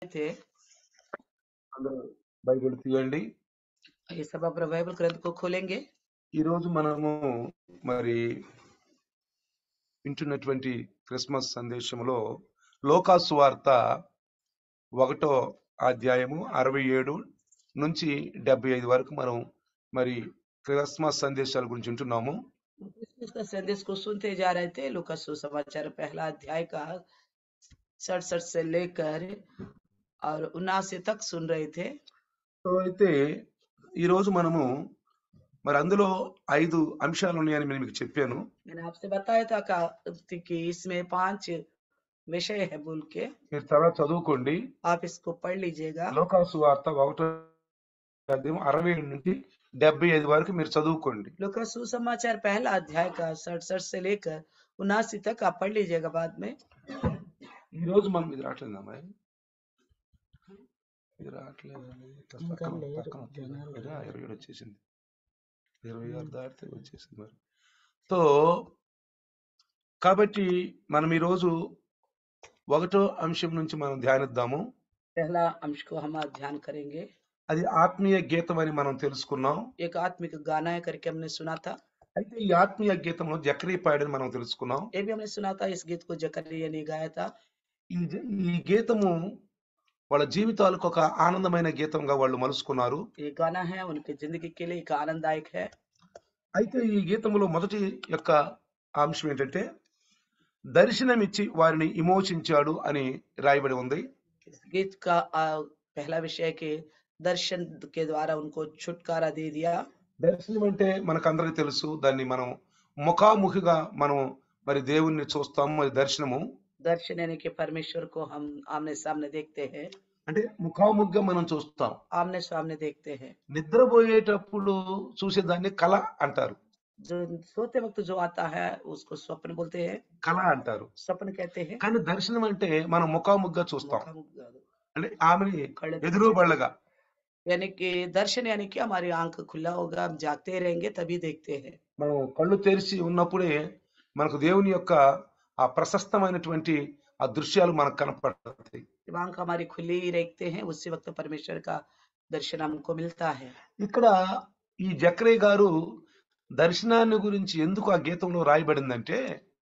थे అందరూ బైబిల్ తీయండి ये सब अपना बाइबल ग्रंथ को खोलेंगे ఈ రోజు మనము మరి వింటున్నటువంటి క్రిస్మస్ సందేశంలో లోకాసు వార్త ఒకటో అధ్యాయము అరవై ఏడు నుంచి డెబ్బై ఐదు వరకు మనం మరి క్రిస్మస్ సందేశాల గురించి వింటున్నాము क्रिसमस का संदेश को सुनते जा रहे थे लूका सुसमाचार पहला अध्याय का सड़सठ से लेकर और उनासी तक सुन रहे थे సో అయితే ఈ రోజు మనము మరి అందులో ఐదు అంశాలు ఉన్నాయని నేను మీకు చెప్పాను मैंने आपसे बताया था का- कि इसमें पांच विषय है बोल के మీరు తర్వాత చదువుకోండి आप इसको पढ़ लीजिएगा లోకాసు వార్త ఒకటో అధ్యాయం అరవై ఏడు నుంచి డెబ్బై ఐదు వరకు మీరు చదువుకోండి लूका सुसमाचार पहला अध्याय का सड़सठ से लेकर उनासी तक आप पढ़ लीजिएगा बाद में ఈ రోజు మనం ఇది రావట్లేదు అమ్మాయి ఇది రావట్లేదు ఇంకా పక్కన లేరు, పక్కన వస్తుంది. జనాలు ఇదా, ఇరవై ఏడు వచ్చేసింది ఇరవై ఆరు దాటితే వచ్చేసింది మరి సో కాబట్టి మనం ఈ రోజు ఒకటో అంశం నుంచి మనం ధ్యానిద్దాము पहला अंश को हम आज ध्यान करेंगे అది ఆత్మీయ గీతం అని మనం తెలుసుకున్నాం एक आत्मिक गाना है करके हमने सुना था అయితే ఈ ఆత్మీయ గీతంలో జక్రీ పాడని మనం తెలుసుకున్నాం ये भी हमने सुना था इस गीत को जकरिया ने गाया था ఈ జ- ఈ గీతము వాళ్ళ జీవితాలకు ఒక ఆనందమైన గీతంగా వాళ్ళు మలుసుకున్నారు ये गाना है उनकी जिंदगी के लिए एक आनंददायक है అయితే ఈ గీతంలో మొదటి యొక్క అంశం ఏంటంటే దర్శనమిచ్చి వారిని విమోచించాడు అని రాయబడి ఉంది इस गीत का आ, पहला विषय के दर्शन के द्वारा उनको छुटकारा दे दिया దర్శనం అంటే మనకందరికీ తెలుసు దాన్ని మనం ముఖాముఖిగా మనం మరి దేవుణ్ణి చూస్తాము అది దర్శనము दर्शन यानी कि परमेश्वर को हम आमने सामने देखते हैं అంటే ముఖాముఖిగా మనం చూస్తాం आमने सामने देखते हैं నిద్రపోయేటప్పుడు చూసేదాన్ని కళ అంటారు जो सोते वक्त जो आता है उसको स्वप्न बोलते हैं కళ అంటారు स्वप्न कहते हैं కానీ దర్శనం అంటే మనం ముఖాముఖిగా చూస్తాం मुखामुख- అంటే ఆమెని कड़े ఎదురు బళ్ళగా यानी कि दर्शन यानी कि हमारी आंख खुला होगा हम जागते रहेंगे तभी देखते हैं మనం కళ్ళు తెరిచి ఉన్నప్పుడే మనకు దేవుని యొక్క ఆ ప్రశస్తమైనటువంటి ఆ దృశ్యాలు మనకు కనపడతాయి जब आंख हमारी खुली ही रखते हैं उसी वक्त परमेश्वर का दर्शन हमको मिलता है ఇక్కడ ఈ జక్రే గారు దర్శనాన్ని గురించి ఎందుకు ఆ గీతంలో రాయబడిందంటే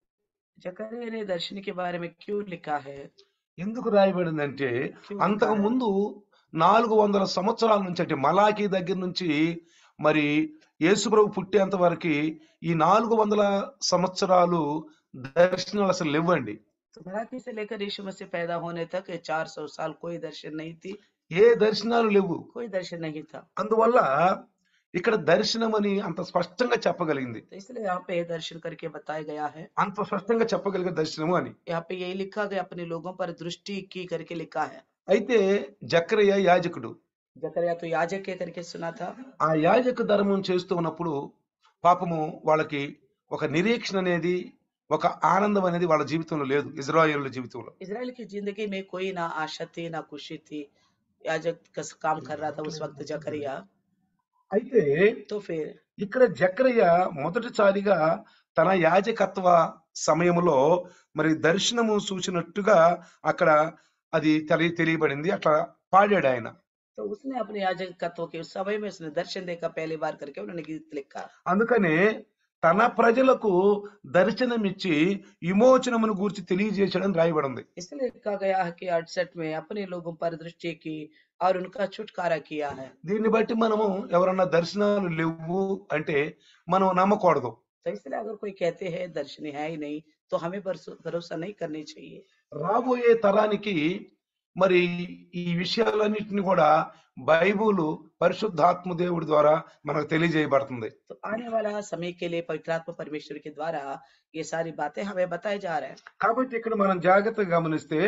जकरिया ने दर्शन के बारे में क्यों लिखा है ఎందుకు రాయబడిందంటే क्यों అంతకు लिखा है? ముందు నాలుగు వందల సంవత్సరాల నుంచి అంటే మలాకి దగ్గర నుంచి మరి యేసుప్రభు పుట్టేంత వరకు ఈ నాలుగు వందల సంవత్సరాలు దర్శనాలు అసలు లేవండి तो मराठी से लेकर यीशु मसीह पैदा होने तक ये 400 साल कोई दर्शन नहीं थी ఏ దర్శనాలు లేవు कोई दर्शन नहीं था అందువల్ల ఇక్కడ దర్శనం అని అంత స్పష్టంగా చెప్పగలిగింది तो इसलिए यहाँ पे दर्शन करके बताया गया है అంత స్పష్టంగా చెప్పగలిగే దర్శనము అని यहाँ पे यही लिखा गया अपने लोगों पर दृष्टि की करके लिखा है అయితే జక్రయ్య యాజకుడు जकरिया तो याजक के करके सुना था ఆ యాజక ధర్మం చేస్తూ ఉన్నప్పుడు పాపము వాళ్ళకి ఒక నిరీక్షణ అనేది ఒక ఆనందం అనేది వాళ్ళ జీవితంలో లేదు ఇజ్రాయేళ్ల జీవితంలో इसराइल की जिंदगी में कोई ना आशा थी ना खुशी थी याजक का काम कर रहा था उस वक्त जकरिया అయితే तो फिर ఇక్కడ జక్రయ్య మొదటిసారిగా తన యాజకత్వ సమయంలో మరి దర్శనము చూసినట్టుగా అక్కడ అది తెలి తెలియబడింది అట్లా పాడాడు ఆయన तो उसने अपने याजकत्व के उस समय में उसने दर्शन देखा पहली बार करके उन्होंने गीत लिखा అందుకనే తన ప్రజలకు దర్శనమిచ్చి విమోచనమును గూర్చి తెలియజేశాడని రాయబడి ఉంది इसलिए लिखा गया है कि अड़सठ में अपने लोगों पर दृष्टि की और उनका छुटकारा किया है దీన్ని బట్టి మనము ఎవరన్నా దర్శనాలు లేవు అంటే మనం నమ్మకూడదు तो इसलिए अगर कोई कहते हैं दर्शन है ही नहीं तो हमें भरोसा भरोसा नहीं करनी चाहिए రాబోయే తరానికి మరి ఈ విషయాలన్నింటినీ కూడా బైబుల్ పరిశుద్ధాత్మ దేవుడి ద్వారా మనకు తెలియజేయబడుతుంది तो आने वाला समय के लिए पवित्रात्मा परमेश्वर के द्वारा ये सारी बातें हमें बताए जा रहे हैं కాబట్టి ఇక్కడ మనం జాగ్రత్తగా గమనిస్తే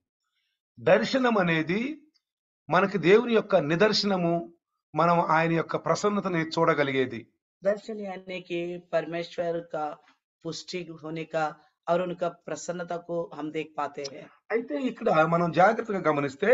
దర్శనం అనేది మనకి దేవుని యొక్క నిదర్శనము మనం ఆయన యొక్క ప్రసన్నతని చూడగలిగేది दर्शन यानी कि परमेश्वर का पुष्टि होने का और उनका प्रसन्नता को हम देख पाते हैं అయితే ఇక్కడ మనం జాగ్రత్తగా గమనిస్తే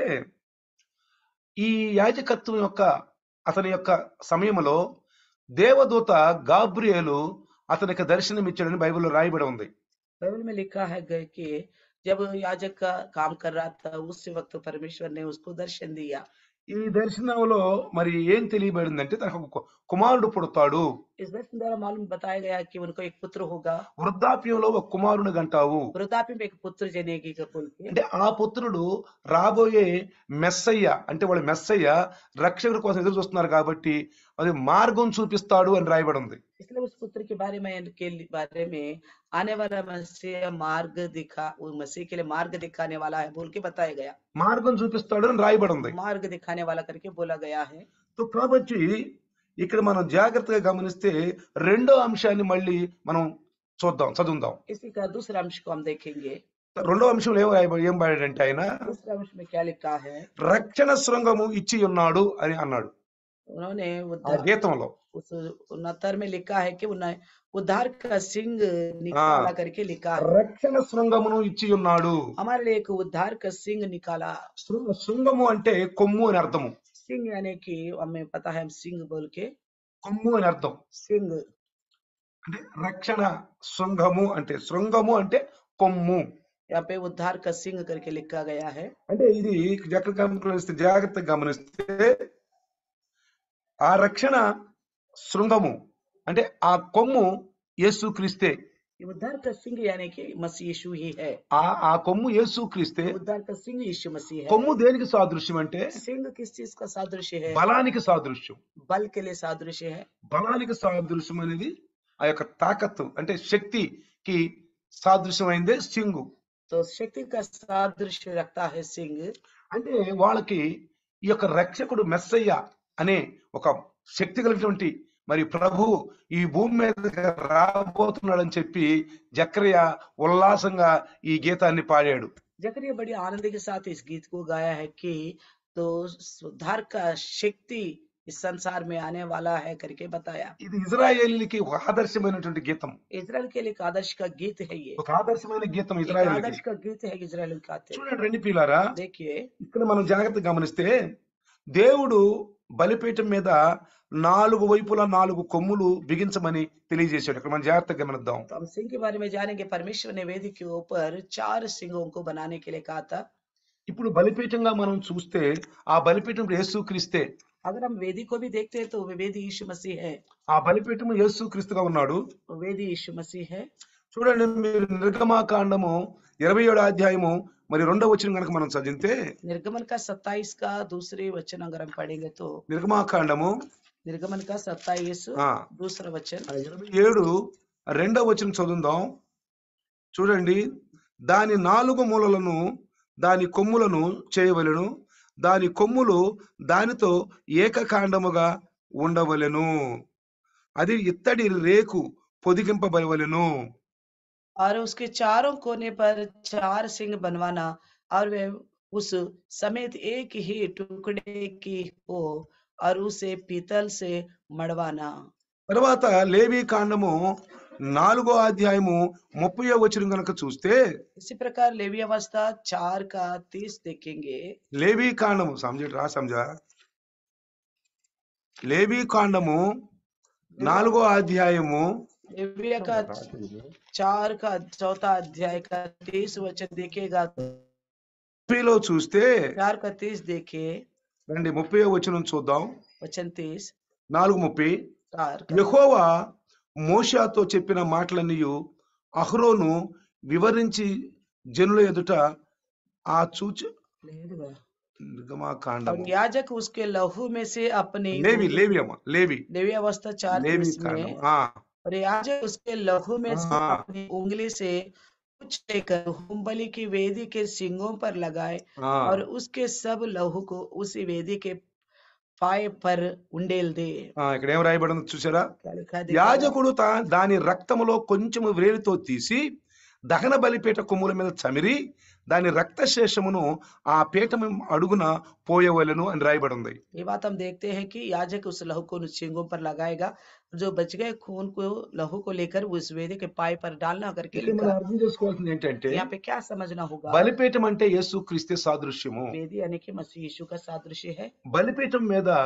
ఈ యాజకత్వం యొక్క అతని యొక్క సమయంలో దేవదూత గాబ్రియేలు అతనికి దర్శనం ఇచ్చాడని బైబిల్లో రాయబడి ఉంది बाइबल में लिखा है गए कि जब याजक का काम कर रहा था उस वक्त परमेश्वर ने उसको दर्शन दिया ఈ దర్శనంలో మరి ఏం తెలియబడిందంటే తనకు ఒక కు- కుమారుడు పుడతాడు इस दर्शन द्वारा मालूम बताया गया कि उनको एक पुत्र होगा వృద్ధాప్యంలో ఒక కుమారుని గంటావు वृद्धाप्य में एक पुत्र जनेगी का कुल के అంటే ఆ పుత్రుడు రాబోయే మెస్సయ్య అంటే వాళ్ళు మెస్సయ్య రక్షకుడి కోసం ఎదురు చూస్తున్నారు కాబట్టి అది మార్గం చూపిస్తాడు అని రాయబడి ఉంది इसलिए उस पुत्र के बारे में के लि- बारे में आने वाला मसीह मार्ग दिखा वो मसीह के लिए मार्ग दिखाने वाला है बोल के बताया गया మార్గం చూపిస్తాడు అని రాయబడి ఉంది मार्ग दिखाने वाला करके बोला गया है సో కాబట్టి ఇక్కడ మనం జాగ్రత్తగా గమనిస్తే రెండో అంశాన్ని మళ్ళీ మనం చూద్దాం చదువుదాం इसी का दूसरा अंश को हम देखेंगे రెండో అంశంలో ఏం రాయబడి ఏం రాయడంటే ఆయన दूसरा अंश में क्या लिखा है రక్షణ శృంగము ఇచ్చి ఉన్నాడు అని అన్నాడు उन्होंने ఆ उद्धार గీతంలో उस उन्नतर में लिखा है कि उन्हें उद्धार का सिंह निकाला हाँ। करके लिखा है రక్షణ శృంగమును ఇచ్చి ఉన్నాడు हमारे लिए एक उद्धार का सिंह निकाला శృ- శృంగము అంటే కొమ్ము అని అర్థము सिंह यानी कि हमें पता है हम सिंह बोल के కొమ్ము అని అర్థం सिंह అంటే రక్షణ శృంగము అంటే శృంగము అంటే కొమ్ము यहाँ पे उद्धार का सिंह करके लिखा गया है అంటే ఇది ఎక్కడ గమనిస్తే జాగ్రత్తగా గమనిస్తే ఆ రక్షణ శృంగము అంటే ఆ కొమ్ము యేసు క్రీస్తే ये उद्धार का सिंह यानी कि मसीह यीशु ही है ఆ ఆ కొమ్ము యేసు క్రీస్తే उद्धार का सिंह यीशु मसीह है కొమ్ము దేనికి సాదృశ్యం అంటే सिंह किस चीज का सादृश्य है బలానికి సాదృశ్యం बल के लिए सादृश्य है బలానికి సాదృశ్యం అనేది ఆ యొక్క తాకత్తు అంటే శక్తికి సాదృశ్యమైందే సింగు तो शक्ति का सादृश्य रखता है सिंह అంటే వాళ్ళకి ఈ యొక్క రక్షకుడు మెస్సయ్య అనే ఒక శక్తి కలిగినటువంటి మరి ప్రభు ఈ భూమి మీద రాబోతున్నాడని చెప్పి జక్రయ్య ఉల్లాసంగా ఈ గీతాన్ని పాడాడు जकरिया बड़ी आनंद के साथ इस गीत को गाया है कि तो सुधार का शक्ति इस संसार में आने वाला है करके बताया ఇది ఇజ్రాయేలీకి ఒక ఆదర్శమైనటువంటి గీతం इजराइल के लिए एक आदर्श का गीत है ये ఒక ఆదర్శమైన గీతం एक ఇజ్రాయేలీకి आदर्श का गीत है इजराइल का थे చూడండి రెండు పీలారా देखिए ఇక్కడ మనం జాగ్రత్తగా గమనిస్తే దేవుడు బలిపీఠం మీద నాలుగు వైపులా నాలుగు కొమ్ములు బిగించమని తెలియజేశాడు ఇక్కడ మనం జాగ్రత్తగా గమనిద్దాం तो हम सिंह के बारे में जानेंगे परमेश्वर ने वेदी के ऊपर चार सिंहों को बनाने के लिए कहा था ఇప్పుడు బలిపీఠంగా మనం చూస్తే ఆ బలిపీఠం యేసు క్రీస్తే अगर हम वेदी को भी देखते हैं तो वो वेदी यीशु मसीह है ఆ బలిపీఠం యేసు క్రీస్తుగా ఉన్నాడు वो वेदी यीशु मसीह है చూడండి మీరు నిర్గమాకాండము ఇరవై ఏడు అధ్యాయము మరి రెండో వచ్చిన కనుక మనం చదివితే निर्गमन का सत्ताईस का दूसरे वचन अगर हम पढ़ेंगे तो నిర్గమాకాండము निर्गमन का सत्ताईस ఆ दूसरा वचन ఆ ఇరవై ఏడు రెండో వచనం చదువుదాం చూడండి దాని నాలుగు మూలలను దాని కొమ్ములను చేయవలెను దాని కొమ్ములు దానితో ఏకకాండముగా ఉండవలెను అది ఇత్తడి రేకు పొదిగింపబడవలెను और उसके चारों कोने पर चार सिंह बनवाना और वे उस समेत एक ही टुकड़े की हो और उसे पीतल से मड़वाना తర్వాత లేవి కాండము నాలుగో అధ్యాయము ముప్పై వచనం కనుక చూస్తే इसी प्रकार लेवी अवस्था चार का तीस देखेंगे లేవి కాండము సమझ రా సమझा లేవి కాండము నాలుగో అధ్యాయము लेविया का चार का चौथा अध्याय का तीस वचन देखेगा ముప్పైలో చూస్తే चार का तीस देखे రండి ముప్పై వచనం చూద్దాం वचन तीस నాలుగు ముప్పై चार का యెహోవా మోషాతో చెప్పిన మాటలన్నీ అహ్రోను వివరించి జనుల ఎదుట ఆ చూచ और నిర్గమాకాండము याजक उसके लहू में से अपनी లేవి లేవి అమ్మ లేవి लेवी अवस्था चार లేవి तीस కాండం में ఆ और याजक उसके लहू में से हाँ। अपनी उंगली से कुछ लेकर होमबलि की वेदी के सिंगों पर लगाए ఆ और उसके सब लहू को उसी वेदी के पाए पर उंडेल दे ఆ, ఇక్కడ ఏం రాయబడింది చూసారా क्या लिखा है देखिएगा। యాజకుడు తా- దాని రక్తములో కొంచెము వ్రేలితో తీసి దహన బలిపీఠ కొమ్ముల మీద చమిరి దాని రక్త శేషమును ఆ పీఠము అడుగున పోయవలెను అని రాయబడి ఉంది ये बात हम देखते हैं कि याजक उस लहू को उन सिंगों पर लगाएगा जो बच गए खून को लहू को लेकर उस वेदी के पाए पर डालना करके ఇక్కడ మనం लिखा అర్థం చేసుకోవాల్సింది ఏంటంటే यहाँ पे क्या समझना होगा బలిపీఠం అంటే యేసు క్రీస్తే సాదృశ్యము वेदी यानी कि मसीह यीशु का सादृश्य है బలిపీఠం మీద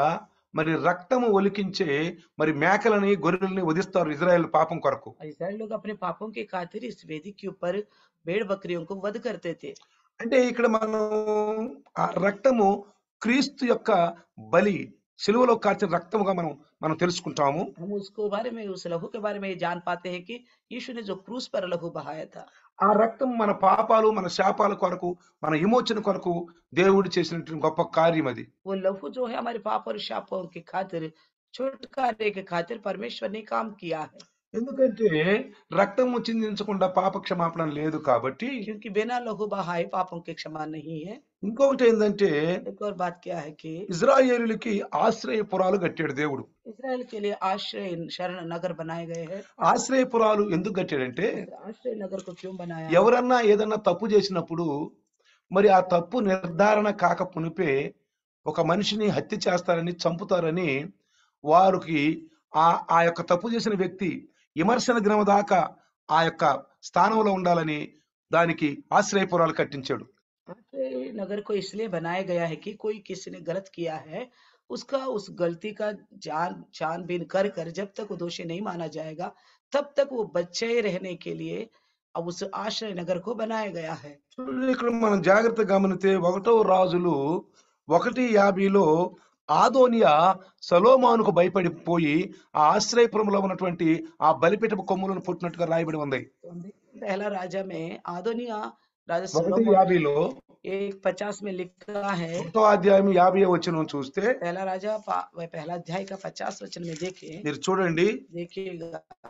మరి రక్తము ఒలికించే మరి మేకలని గొర్రెల్ని వధిస్తారు ఇజ్రాయెల్ పాపం కొరకు इसराइल लोग अपने पापों के खातिर इस वेदी के ऊपर भेड़ बकरियों को वध करते थे అంటే ఇక్కడ మనం ఆ రక్తము క్రీస్తు యొక్క బలి సిలువలో కార్చిన రక్తముగా మనం మనం తెలుసుకుంటాము हम उसको बारे में उस लहू के बारे में ये जान पाते हैं कि यीशु ने जो क्रूस पर लहू बहाया था ఆ రక్తం మన పాపాలు మన శాపాల కొరకు మన విమోచన కొరకు దేవుడు చేసినటువంటి గొప్ప కార్యం అది वो लहू जो है हमारे पाप और शापों के खातिर छुटकारे के खातिर परमेश्वर ने काम किया है ఎందుకంటే రక్తము చిందించకుండా పాప క్షమాపణ లేదు కాబట్టి क्योंकि बिना लहू बहाए पापों की क्षमा नहीं है ఇంకొకటి ఏంటంటే एक और बात क्या है कि ఇజ్రాయేలులకి ఆశ్రయపురాలు కట్టాడు దేవుడు इसराइल के लिए आश्रय शरण नगर बनाए गए हैं ఆశ్రయపురాలు ఎందుకు కట్టాడంటే आश्रय नगर को क्यों बनाया ఎవరన్నా ఏదన్నా తప్పు చేసినప్పుడు మరి ఆ తప్పు నిర్ధారణ కాక పునిపే ఒక మనిషిని హత్య చేస్తారని చంపుతారని వారికి ఆ ఆ యొక్క తప్పు చేసిన వ్యక్తి విమర్శన దినం దాకా ఆ యొక్క స్థానంలో ఉండాలని దానికి ఆశ్రయపురాలు కట్టించాడు आश्रय नगर को इसलिए बनाया गया है कि कोई किसी ने गलत किया है उसका उस गलती का जान छानबीन कर कर जब तक वो दोषी नहीं माना जाएगा तब तक वो बच्चे रहने के लिए अब उस आश्रय नगर को बनाया गया है చూడండి ఇక్కడ మనం జాగ్రత్తగా గమనితే ఒకటో రాజులు ఒకటి యాభైలో ఆదోనియా సలోమానుకు భయపడిపోయి ఆ ఆశ్రయపురంలో ఉన్నటువంటి ఆ బలిపీఠపు కొమ్ములను పుట్టినట్టుగా రాయబడి ఉంది तो हम देखते हैं पहला राजा में आदोनिया राजा ఒకటి सोलोमन యాభైలో एक पचास में लिखा है ఒకటో అధ్యాయం యాభై వచ్చిన చూస్తే पहला राजा पा- वह पहला अध्याय का पचास वचन में देखे మీరు చూడండి देखिएगा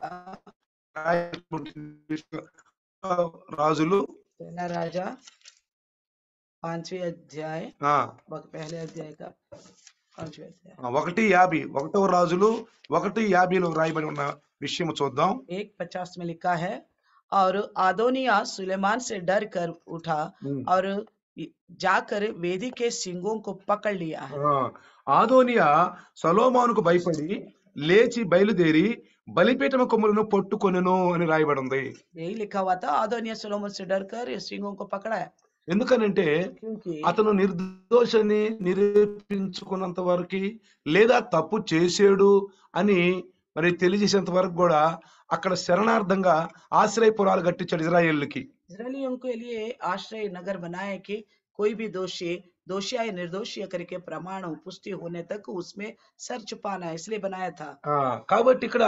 రాజులు पहला राजा पांचवे अध्याय ఆ बक- पहले अध्याय का पांचवे अध्याय ఆ, ఒకటి యాభై ఒకటో రాజులు ఒకటి యాభైలో రాయబడి ఉన్న విషయం చూద్దాం एक पचास में लिखा है और आदोनिया सुलेमान से डर कर उठा और जाकर वेदी के सिंगों को पकड़ लिया है ఆ, ఆదోనియా సలోమానుకు భయపడి లేచి బయలుదేరి బలిపీఠమ కొమ్ములను పట్టుకొనెను అని రాయబడి ఉంది यही लिखा हुआ था आदोनिया सुलेमान से डर कर ये सिंगों को पकड़ा है ఎందుకనంటే क्योंकि అతను నిర్దోషని నిరూపించుకున్నంత వరకు లేదా తప్పు చేసాడు అని మరి తెలియజేసేంత వరకు కూడా అక్కడ శరణార్థంగా ఆశ్రయపురాలు కట్టించాడు ఇజ్రాయేళ్ళకి इसराइलियों के लिए आश्रय नगर बनाए कि कोई भी दोषी दोषी या निर्दोषी करके प्रमाण पुष्टि होने तक उसमें सर छुपाना है इसलिए बनाया था ఆ, కాబట్టి ఇక్కడ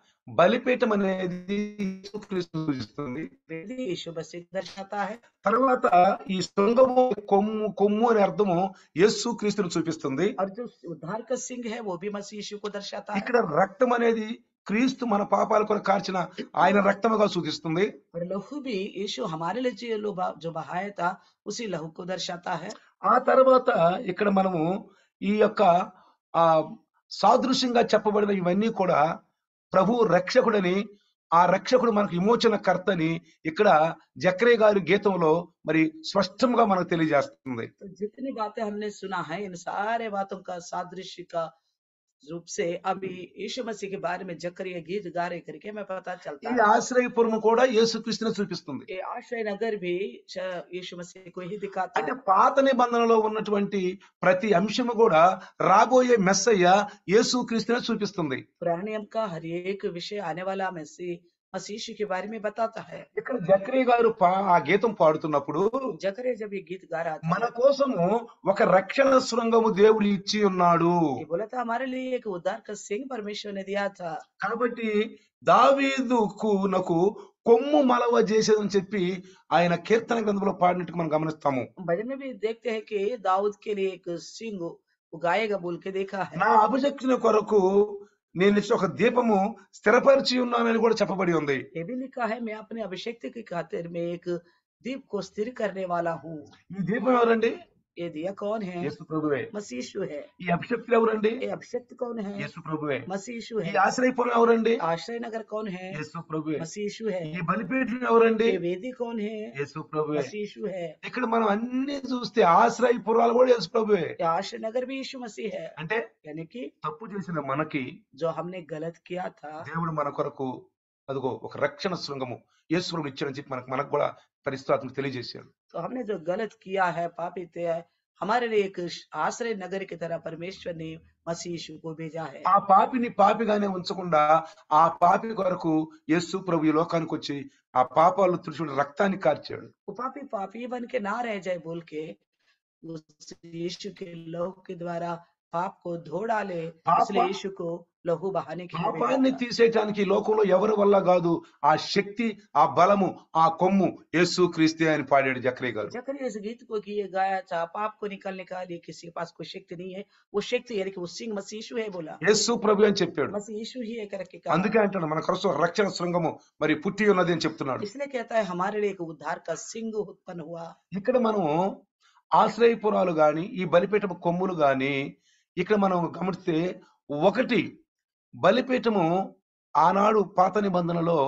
బలిపీఠం అనేది యేసుక్రీస్తును సూచిస్తుంది वेदी यीशु मसीह को दर्शाता है తర్వాత ఈ శృంగము కొమ్ము కొమ్ము అనే అర్థము యేసు క్రీస్తును చూపిస్తుంది और जो उद्धार का सिंह है वो भी मसीह यीशु को दर्शाता है ఇక్కడ రక్తం అనేది క్రీస్తు మన పాపాల కొరకు కార్చిన ఆయన రక్తముగా సూచిస్తుంది और लहू भी यीशु हमारे लिए जो लो- जो बहाया था उसी लहू को दर्शाता है ఆ తర్వాత ఇక్కడ మనము ఈ యొక్క ఆ సాదృశ్యంగా చెప్పబడిన ఇవన్నీ కూడా ప్రభు రక్షకుడని ఆ రక్షకుడు మనకు విమోచన కర్తని ఇక్కడ జక్రే గారి గీతంలో మరి స్పష్టంగా మనకు తెలియజేస్తుంది तो जितनी बातें हमने सुना है इन सारे बातों का सादृश्य का रूप से अभी यीशु मसीह के बारे में जकरिया गीत गा रहे करके हमें पता ఈ चलता है ఆశ్రయపురము కూడా యేసుక్రీస్తుని చూపిస్తుంది ये आश्रय नगर भी श- यीशु मसीह को ही दिखाता అంటే है పాత నిబంధనలో ఉన్నటువంటి ప్రతి అంశము కూడా రాబోయే మెస్సయ్య యేసుక్రీస్తునే చూపిస్తుంది पुराने नियम का हर एक विषय आने वाला मसीह मसीह यीशु के बारे में बताता है ఇక్కడ జక్రీ గారు పా- ఆ గీతం పాడుతున్నప్పుడు जकरिया जब ये गीत गा रहा మన था కోసము ఒక రక్షణ శృంగము దేవుడు ఇచ్చి ఉన్నాడు ये बोला था हमारे लिए एक उद्धार का सिंह परमेश्वर ने दिया था కాబట్టి దావీదుకు నాకు కొమ్ము మలవ చేసేదని చెప్పి ఆయన కీర్తన గ్రంథంలో పాడినట్టు మనం గమనిస్తాము भजन में भी देखते हैं कि दाऊद के लिए एक सिंह उगाएगा बोल के देखा है నా అభిషక్తిని కొరకు నేను ఇచ్చిన ఒక దీపము స్థిరపరిచి ఉన్నానని కూడా చెప్పబడి ఉంది ये भी लिखा है मैं अपने अभिषेक की खातिर में एक दीप को स्थिर करने वाला हूँ ఈ దీపం ఎవరండి ये दिया कौन है యేసు ప్రభువే मसीह यीशु है ఈ అభిషక్తులు ఎవరండి ये अभिषेक कौन है యేసు ప్రభువే मसीह यीशु ఈ है ఆశ్రయపురం ఎవరండి आश्रय नगर कौन है యేసు ప్రభువే मसीह यीशु है ఈ బలిపీఠం ఎవరండి ये वेदी कौन है యేసు ప్రభువే मसीह यीशु है ఇక్కడ మనం అన్ని చూస్తే ఆశ్రయపురాలు కూడా యేసు ప్రభువే ये आश्रय नगर भी यीशु मसीह है అంటే यानी कि తప్పు చేసిన మనకి जो हमने गलत किया था దేవుడు మన కొరకు అదిగో ఒక రక్షణ శృంగము యేసుప్రభుడు ఇచ్చాడని చెప్పి మనకు మనకు కూడా పరిస్థితులకు తెలియజేశాడు तो हमने जो गलत किया है पापी थे हमारे लिए एक आश्रय नगर की तरह परमेश्वर ने मसीह यीशु को भेजा है ఆ పాపిని పాపిగానే ఉంచకుండా ఆ పాపి కొరకు యేసు ప్రభు ఈ లోకానికి వచ్చి ఆ పాపాలు తుడిచి రక్తాన్ని కార్చాడు वो पापी पापी बन के ना रह जाए बोल के उस यीशु के लहू के द्वारा पाप को धो डाले पापा- इसलिए यीशु को लहू बहाने के लिए भेजा పాపాన్ని था। తీసేయటానికి ఈ లోకంలో ఎవరి వల్ల కాదు ఆ శక్తి ఆ బలము ఆ కొమ్ము యేసు క్రీస్తే అని పాడాడు జక్రే గారు जकरिया इस गीत को किए गाया था पाप को निकालने का लिए किसी के पास कोई शक्ति नहीं है वो शक्ति यानी कि वो सिंह मसीह यीशु है बोला యేసు ప్రభు అని చెప్పాడు मसीह यीशु ही है करके कहा అందుకే అంటాడు మన కొరసు రక్షణ శృంగము మరి పుట్టి ఉన్నది అని చెప్తున్నాడు इसलिए कहता है हमारे लिए एक उद्धार का सिंह उत्पन्न हुआ ఇక్కడ మనం ఆశ్రయపురాలు గాని ఈ బలిపీఠము కొమ్ములు గాని ఇక్కడ మనం గమనిస్తే ఒకటి బలిపీఠము ఆనాడు పాత నిబంధనలో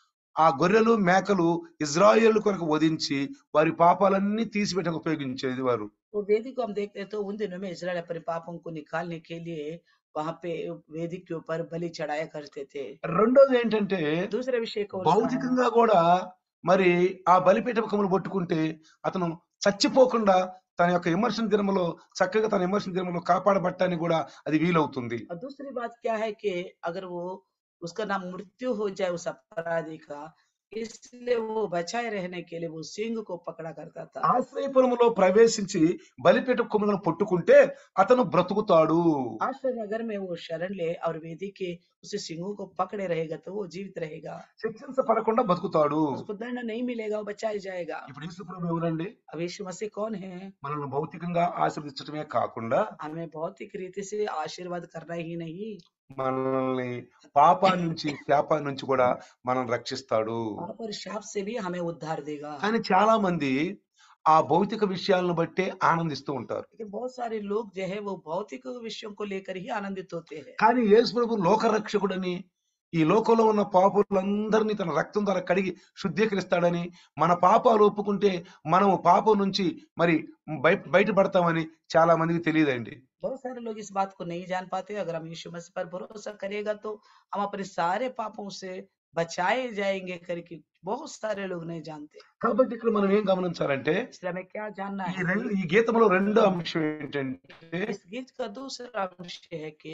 ఆ గొర్రెలు మేకలు ఇజ్రాయేల్ కొరకు వధించి వారి పాపాలన్నీ తీసిపెట్టక ఉపయోగించేది వారు वो वेदी को हम देखते हैं तो उन दिनों में इसराइल अपने पापों को निकालने के लिए वहां पे वेदी के ऊपर बलि चढ़ाया करते थे రెండోది ఏంటంటే दूसरे विषय को उसका है, భౌతికంగా కూడా మరి ఆ బలిపీఠ కొమ్ములు పట్టుకుంటే అతను చచ్చిపోకుండా తన యొక్క విమర్శన దినములో చక్కగా తన విమర్శన దినములో కాపాడబట్టానికి కూడా అది వీలవుతుంది और दूसरी बात क्या है कि अगर वो उसका नाम मृत्यु हो जाए उस अपराधी का इसलिए वो बचाए रहने के लिए वो सिंह को पकड़ा करता था ఆశ్రయపురములో ప్రవేశించి బలిపీఠ కొమ్ములను పట్టుకుంటే అతను బ్రతుకుతాడు आश्रय नगर में वो शरण ले और वेदी के उसे सिंहों को पकड़े रहेगा तो वो जीवित रहेगा శిక్షించబడకుండా బతుకుతాడు उसको दंड नहीं मिलेगा वो बचाया जाएगा ఇప్పుడు యేసు ప్రభు ఎవరండి अब यीशु मसीह कौन है మనల్ని భౌతికంగా ఆశీర్వదించడమే కాకుండా हमें भौतिक रीति से आशीर्वाद करना ही नहीं మనల్ని పాపాన్ని నుంచి శాపాన్ని నుంచి కూడా మనం రక్షిస్తాడు पाप और शाप से भी हमें उद्धार देगा కానీ చాలా మంది ఆ భౌతిక విషయాలను బట్టే ఆనందిస్తూ ఉంటారు लेकिन बहुत सारे लोग जो है वो भौतिक विषयों को लेकर ही आनंदित होते हैं కానీ యేసు ప్రభు లోకరక్షకుడని ఈ లోకంలో ఉన్న పాపులందరినీ తన రక్తం ద్వారా కడిగి శుద్ధీకరిస్తాడని మన పాపాలు ఒప్పుకుంటే మనము పాపం నుంచి మరి బయ బయటపడతామని చాలా మందికి తెలియదండి बहुत सारे लोग इस बात को नहीं जान पाते अगर हम यीशु मसीह पर भरोसा करेगा तो हम अपने सारे पापों से बचाए जाएंगे करके बहुत सारे लोग नहीं जानते కాబట్టి ఇక్కడ మనం ఏం గమనించాలంటే इसलिए हमें क्या जानना ఈ है రెండు ఈ గీతంలో రెండో అంశం ఏంటంటే इस गीत का दूसरा अंश है कि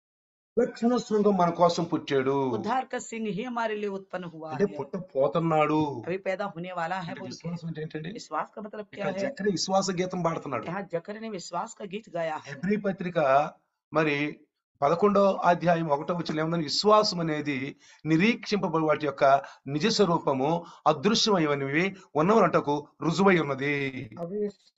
రక్షణ శృంగం మన కోసం పుట్టాడు उद्धार का सिंह ही हमारे लिए उत्पन्न हुआ అంటే है పుట్ట పోతున్నాడు अभी पैदा होने वाला है అంటే बोल के విశ్వాసం అంటే ఏంటండి विश्वास का मतलब क्या ఇక్కడ है చక్కని విశ్వాస గీతం పాడుతున్నాడు यहाँ जकर ने विश्वास का गीत गाया है హెబ్రీ పత్రిక మరి పదకొండో అధ్యాయం ఒకటో వచ్చిన ఏముందని విశ్వాసం అనేది నిరీక్షింపబడి వాటి యొక్క నిజ స్వరూపము అదృశ్యమైనవి ఉన్నవనటకు రుజువై ఉన్నది अब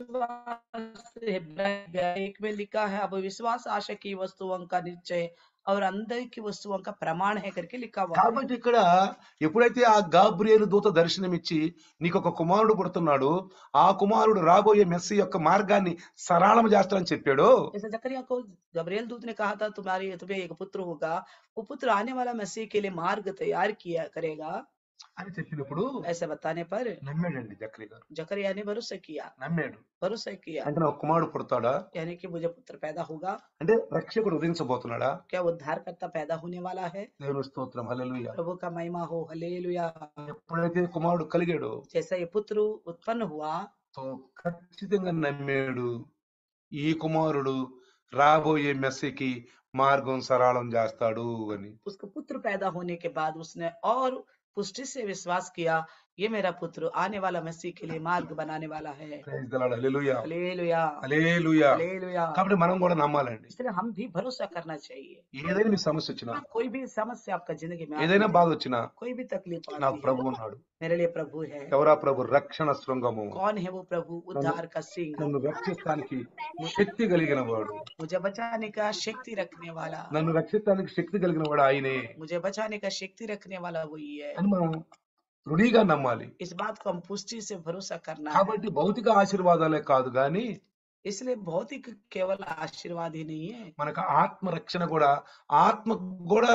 विश्वास इब्राहिम एक में लिखा है अब विश्वास आशा की वस्तुओं का निश्चय और अंदर की वस्तुओं का प्रमाण है करके लिखा हुआ है కాబట్టి ఇక్కడ ఎప్పుడైతే ఆ గాబ్రియేలు దూత దర్శనమిచ్చి నీకు ఒక కుమారుడు పుడుతున్నాడు ఆ కుమారుడు రాబోయే మెస్సి యొక్క మార్గాన్ని సరళం చేస్తాడని చెప్పాడు जैसे जकरिया को गब्रियल दूत ने कहा था तुम्हारी तुम्हें एक पुत्र होगा वो पुत्र आने वाला मसीह के लिए मार्ग तैयार किया करेगा అని చెప్పినప్పుడు ऐसे बताने पर నమ్మాడండి జక్రి గారు जकरिया ने भरोसा किया నమ్మాడు भरोसा किया అంటే నా కుమారుడు పుడతాడా यानी कि मुझे पुत्र पैदा होगा అంటే రక్షకుడు ఉదయించబోతున్నాడా क्या उद्धारकर्ता पैदा होने वाला है దేవుని స్తోత్రం హల్లెలూయా प्रभु का महिमा हो हलेलुया ఎప్పుడైతే కుమారుడు కలిగాడో जैसा ये पुत्र उत्पन्न हुआ తో ఖచ్చితంగా నమ్మాడు ఈ కుమారుడు రాబోయే మెస్సికి మార్గం సరళం చేస్తాడు అని उसका पुत्र पैदा होने के बाद उसने और पुष्टि से विश्वास किया ये मेरा पुत्र आने वाला मसीह के लिए मार्ग बनाने वाला है Praise the Lord. Hallelujah. Hallelujah Hallelujah. Hallelujah కాబట్టి మనం కూడా నమ్మాలండి इसलिए हम भी भरोसा करना चाहिए ఏదైనా మీ సమస్య వచ్చినా कोई भी समस्या आपका जिंदगी में आती ఏదైనా है, బాధ వచ్చినా कोई भी तकलीफ నాకు आती ప్రభు है ఉన్నాడు मेरे लिए प्रभु है ఎవరా ప్రభు రక్షణ శృంగము कौन है वो प्रभु उद्धार का सिंह నన్ను రక్షిస్తానికి శక్తి కలిగిన వాడు मुझे बचाने का शक्ति रखने वाला నన్ను రక్షిస్తానికి శక్తి కలిగిన వాడు ఆయనే मुझे बचाने का शक्ति रखने वाला वही है అని మనం రుడిగా నమ్మాలి इस बात को हम पुष्टि से भरोसा करना है కాబట్టి భౌతిక ఆశీర్వాదాలే కాదు గాని इसलिए भौतिक केवल आशीर्वाद ही नहीं है మనకు ఆత్మ రక్షణ కూడా ఆత్మ కూడా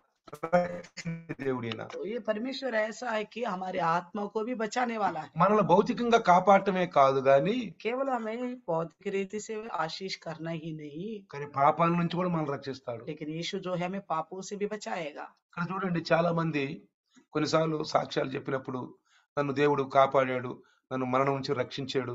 రక్షించే దేవుడైన तो ये परमेश्वर ऐसा है कि हमारे आत्मा को भी बचाने वाला है మనల్ని భౌతికంగా కాపాడటమే కాదు గాని केवल हमें भौतिक रीति से आशीष करना ही नहीं కానీ పాపాల నుంచి కూడా మనల్ని రక్షిస్తాడు लेकिन यीशु जो है हमें पापों से भी बचाएगा ఇక్కడ చూడండి చాలా మంది కొన్నిసార్లు సాక్ష్యాలు చెప్పినప్పుడు నన్ను దేవుడు కాపాడాడు నన్ను మరణం నుంచి రక్షించాడు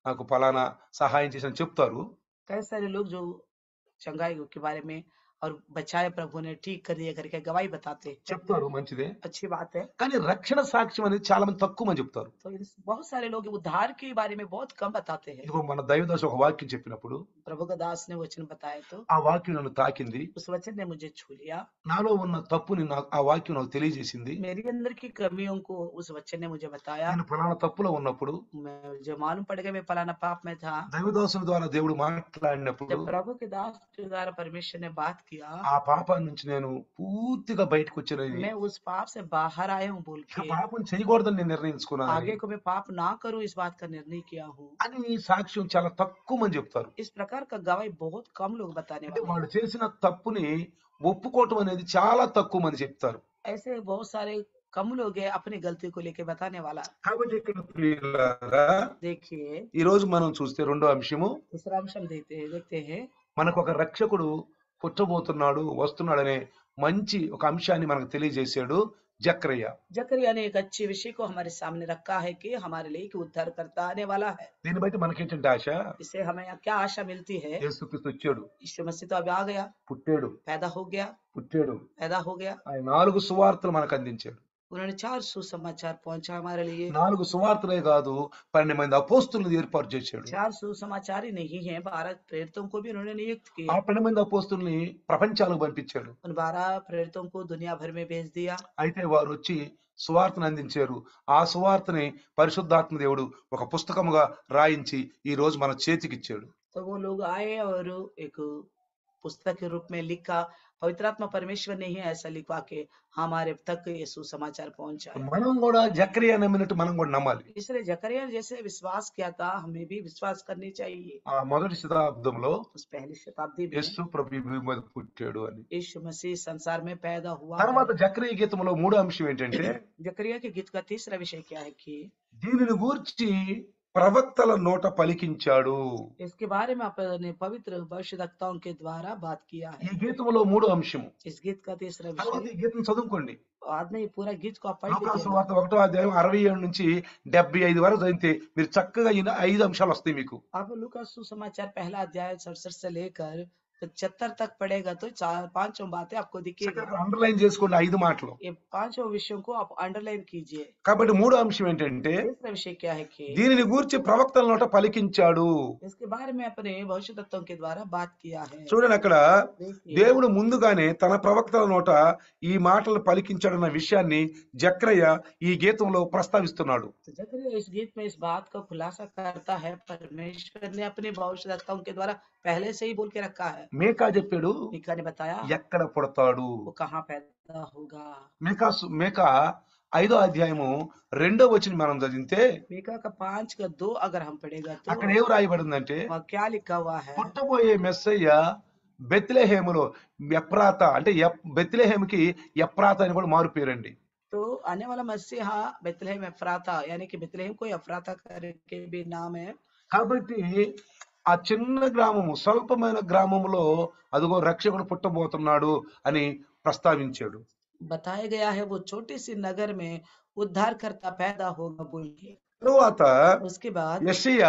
నాకు ఫలానా సహాయం చేసిన చెప్తారు कई सारे लोग जो चंगाई के बारे में और बचाए प्रभु ने ठीक कर दिया करके गवाही बताते हैं చెప్తారు మంచిదే अच्छी बात है కానీ రక్షణ సాక్ష్యం అనేది చాలా మంది తక్కువ మంది చెప్తారు तो इस- बहुत सारे लोग उद्धार के बारे में बहुत कम बताते हैं ఇదిగో మన దైవదాసు ఒక వాక్యం చెప్పినప్పుడు प्रभु का दास ने वचन बताया तो ఆ వాక్యం నన్ను తాకింది उस वचन ने मुझे छू लिया నాలో ఉన్న తప్పుని నాకు ఆ వాక్యం నాకు తెలియజేసింది मेरी अंदर की कमियों को उस वचन ने मुझे बताया నేను ఫలానా తప్పులో ఉన్నప్పుడు मैं जो मालूम पड़ गया मैं फलाना पाप में था దైవదాసుల ద్వారా దేవుడు మాట్లాడినప్పుడు जब प्रभु के दास के द्वारा परमेश्वर ने बात किया ఆ పాపాన్ని నుంచి నేను పూర్తిగా బయటకు వచ్చినది मैं उस పాप से बाहर आया हूँ बोल ఇక के పాపం చేయకూడదని నేను నిర్ణయించుకున్నాను आगे को मैं पाप ना करूं इस बात का निर्णय किया हूँ అని ఈ సాక్ష్యం చాలా తక్కువ మంది చెప్తారు इस प्रकार का गवाही बहुत कम लोग बताने అంటే वाले हैं। వాళ్ళు చేసిన తప్పుని ఒప్పుకోవటం అనేది చాలా తక్కువ మంది చెప్తారు ऐसे बहुत सारे कम लोग हैं अपनी गलती को लेके बताने वाला కాబట్టి ఇక్కడ ప్రియులారా, देखिए ఈ రోజు మనం చూస్తే రెండో అంశము दूसरा अंश हम देखते हैं देखते हैं మనకు ఒక రక్షకుడు పుట్టబోతున్నాడు వస్తున్నాడనే మంచి ఒక అంశాన్ని మనకు తెలియజేశాడు జక్రయ్య जकरिया ने एक अच्छे विषय को हमारे सामने रखा है कि हमारे लिए एक उद्धार करता आने वाला है దీన్ని బట్టి మనకేంటంటే ఆశ इससे हमें क्या आशा मिलती है యేసుక్రీస్తు వచ్చాడు यीशु मसीह तो अब आ गया పుట్టాడు पैदा हो गया పుట్టాడు पैदा हो गया ఆయన నాలుగు సువార్తలు మనకు అందించాడు उन्होंने चार सुसमाचार पहुंचा हमारे लिए నాలుగు సువార్తలే కాదు పన్నెండు మంది అపోస్తులను ఏర్పాటు చేశాడు चार सुसमाचार ही नहीं है बारह प्रेरितों को भी उन्होंने नियुक्त ఆ किया పన్నెండు మంది అపోస్తుల్ని ప్రపంచాలకు పంపించాడు उन बारह प्रेरितों को दुनिया भर में भेज दिया అయితే వారు వచ్చి సువార్తను అందించారు ఆ సువార్తని పరిశుద్ధాత్మ దేవుడు ఒక పుస్తకముగా రాయించి ఈ రోజు మన చేతికిచ్చాడు तो वो लोग आए और एक पुस्तक के रूप में लिखा पवित्रात्मा परमेश्वर ने ही ऐसा लिखवा के हमारे तक ये सुसमाचार पहुंचा మనం కూడా జక్రియా నమ్మినట్టు మనం కూడా నమ్మాలి इसलिए जकरिया ने जैसे विश्वास किया था हमें भी विश्वास करनी चाहिए ఆ మొదటి శతాబ్దంలో उस पहली शताब्दी में యేసు ప్రభు ఈ భూమి మీద పుట్టాడు అని यीशु मसीह संसार में पैदा हुआ తర్వాత है। జక్రియ గీతంలో మూడో అంశం ఏంటంటే जकरिया के गीत का तीसरा विषय क्या है कि దీనిని గూర్చి ప్రవక్తల నోట పలికించాడు इसके बारे में अपने पवित्र भविष्यवक्ताओं के द्वारा बात किया ఈ है గీతంలో మూడో అంశము इस गीत का तीसरा తర్వాత विषय ఈ గీతం చదువుకోండి बाद में ये पूरा गीत को आप पढ़ లోకాసు लीजिए వార్త ఒకటో అధ్యాయం అరవై ఏడు నుంచి డెబ్బై ఐదు వరకు చదివితే మీరు చక్కగా ఈ ఐదు అంశాలు వస్తాయి మీకు आप लूका सुसमाचार पहला अध्याय सड़सठ से लेकर पचहत्तर तक पढ़ेगा तो चार पांचों बातें आपको दिखेगा చక్కగా అండర్లైన్ చేసుకోండి ఐదు మాటలు ये पांचों विषयों को आप अंडरलाइन कीजिए కాబట్టి మూడో అంశం ఏంటంటే तीसरा विषय क्या है कि దీనిని గూర్చి ప్రవక్తల నోట పలికించాడు इसके बारे में अपने भविष्य तत्वों के द्वारा बात किया है చూడండి అక్కడ देखिए దేవుడు ముందుగానే తన ప్రవక్తల నోట ఈ మాటలు పలికించాడన్న విషయాన్ని జక్రయ్య ఈ గీతంలో ప్రస్తావిస్తున్నాడు तो जकरिया इस गीत में इस बात का खुलासा करता है परमेश्वर ने अपने भविष्यवक्ताओं के द्वारा पहले से ही बोल के रखा है మేకా చెప్పాడు मीका ने बताया ఎక్కడ పుడతాడు वो कहाँ पैदा होगा మేకా సు- మేకా ఐదో అధ్యాయము రెండో వచ్చిన మనం చదివితే मीका का पांच का दो अगर हम पढ़ेगा तो అక్కడ ఏం రాయబడిందంటే वहाँ क्या लिखा हुआ है పుట్టబోయే మెస్సయ్య బెత్లెహేములో ఎప్రాత అంటే ఎప్- బెత్లెహేముకి ఎప్రాత అని కూడా మారు పేరండి तो आने वाला मसीहा बेतलहम अफराता यानी कि बेतलहम को अफराता करके भी नाम है కాబట్టి ఆ చిన్న గ్రామము స్వల్పమైన గ్రామములో అదిగో రక్షకుడు పుట్టబోతున్నాడు అని ప్రస్తావించాడు बताया गया है वो छोटी सी नगर में उद्धार करता पैदा होगा बोल के తరువాత उसके बाद యెషయా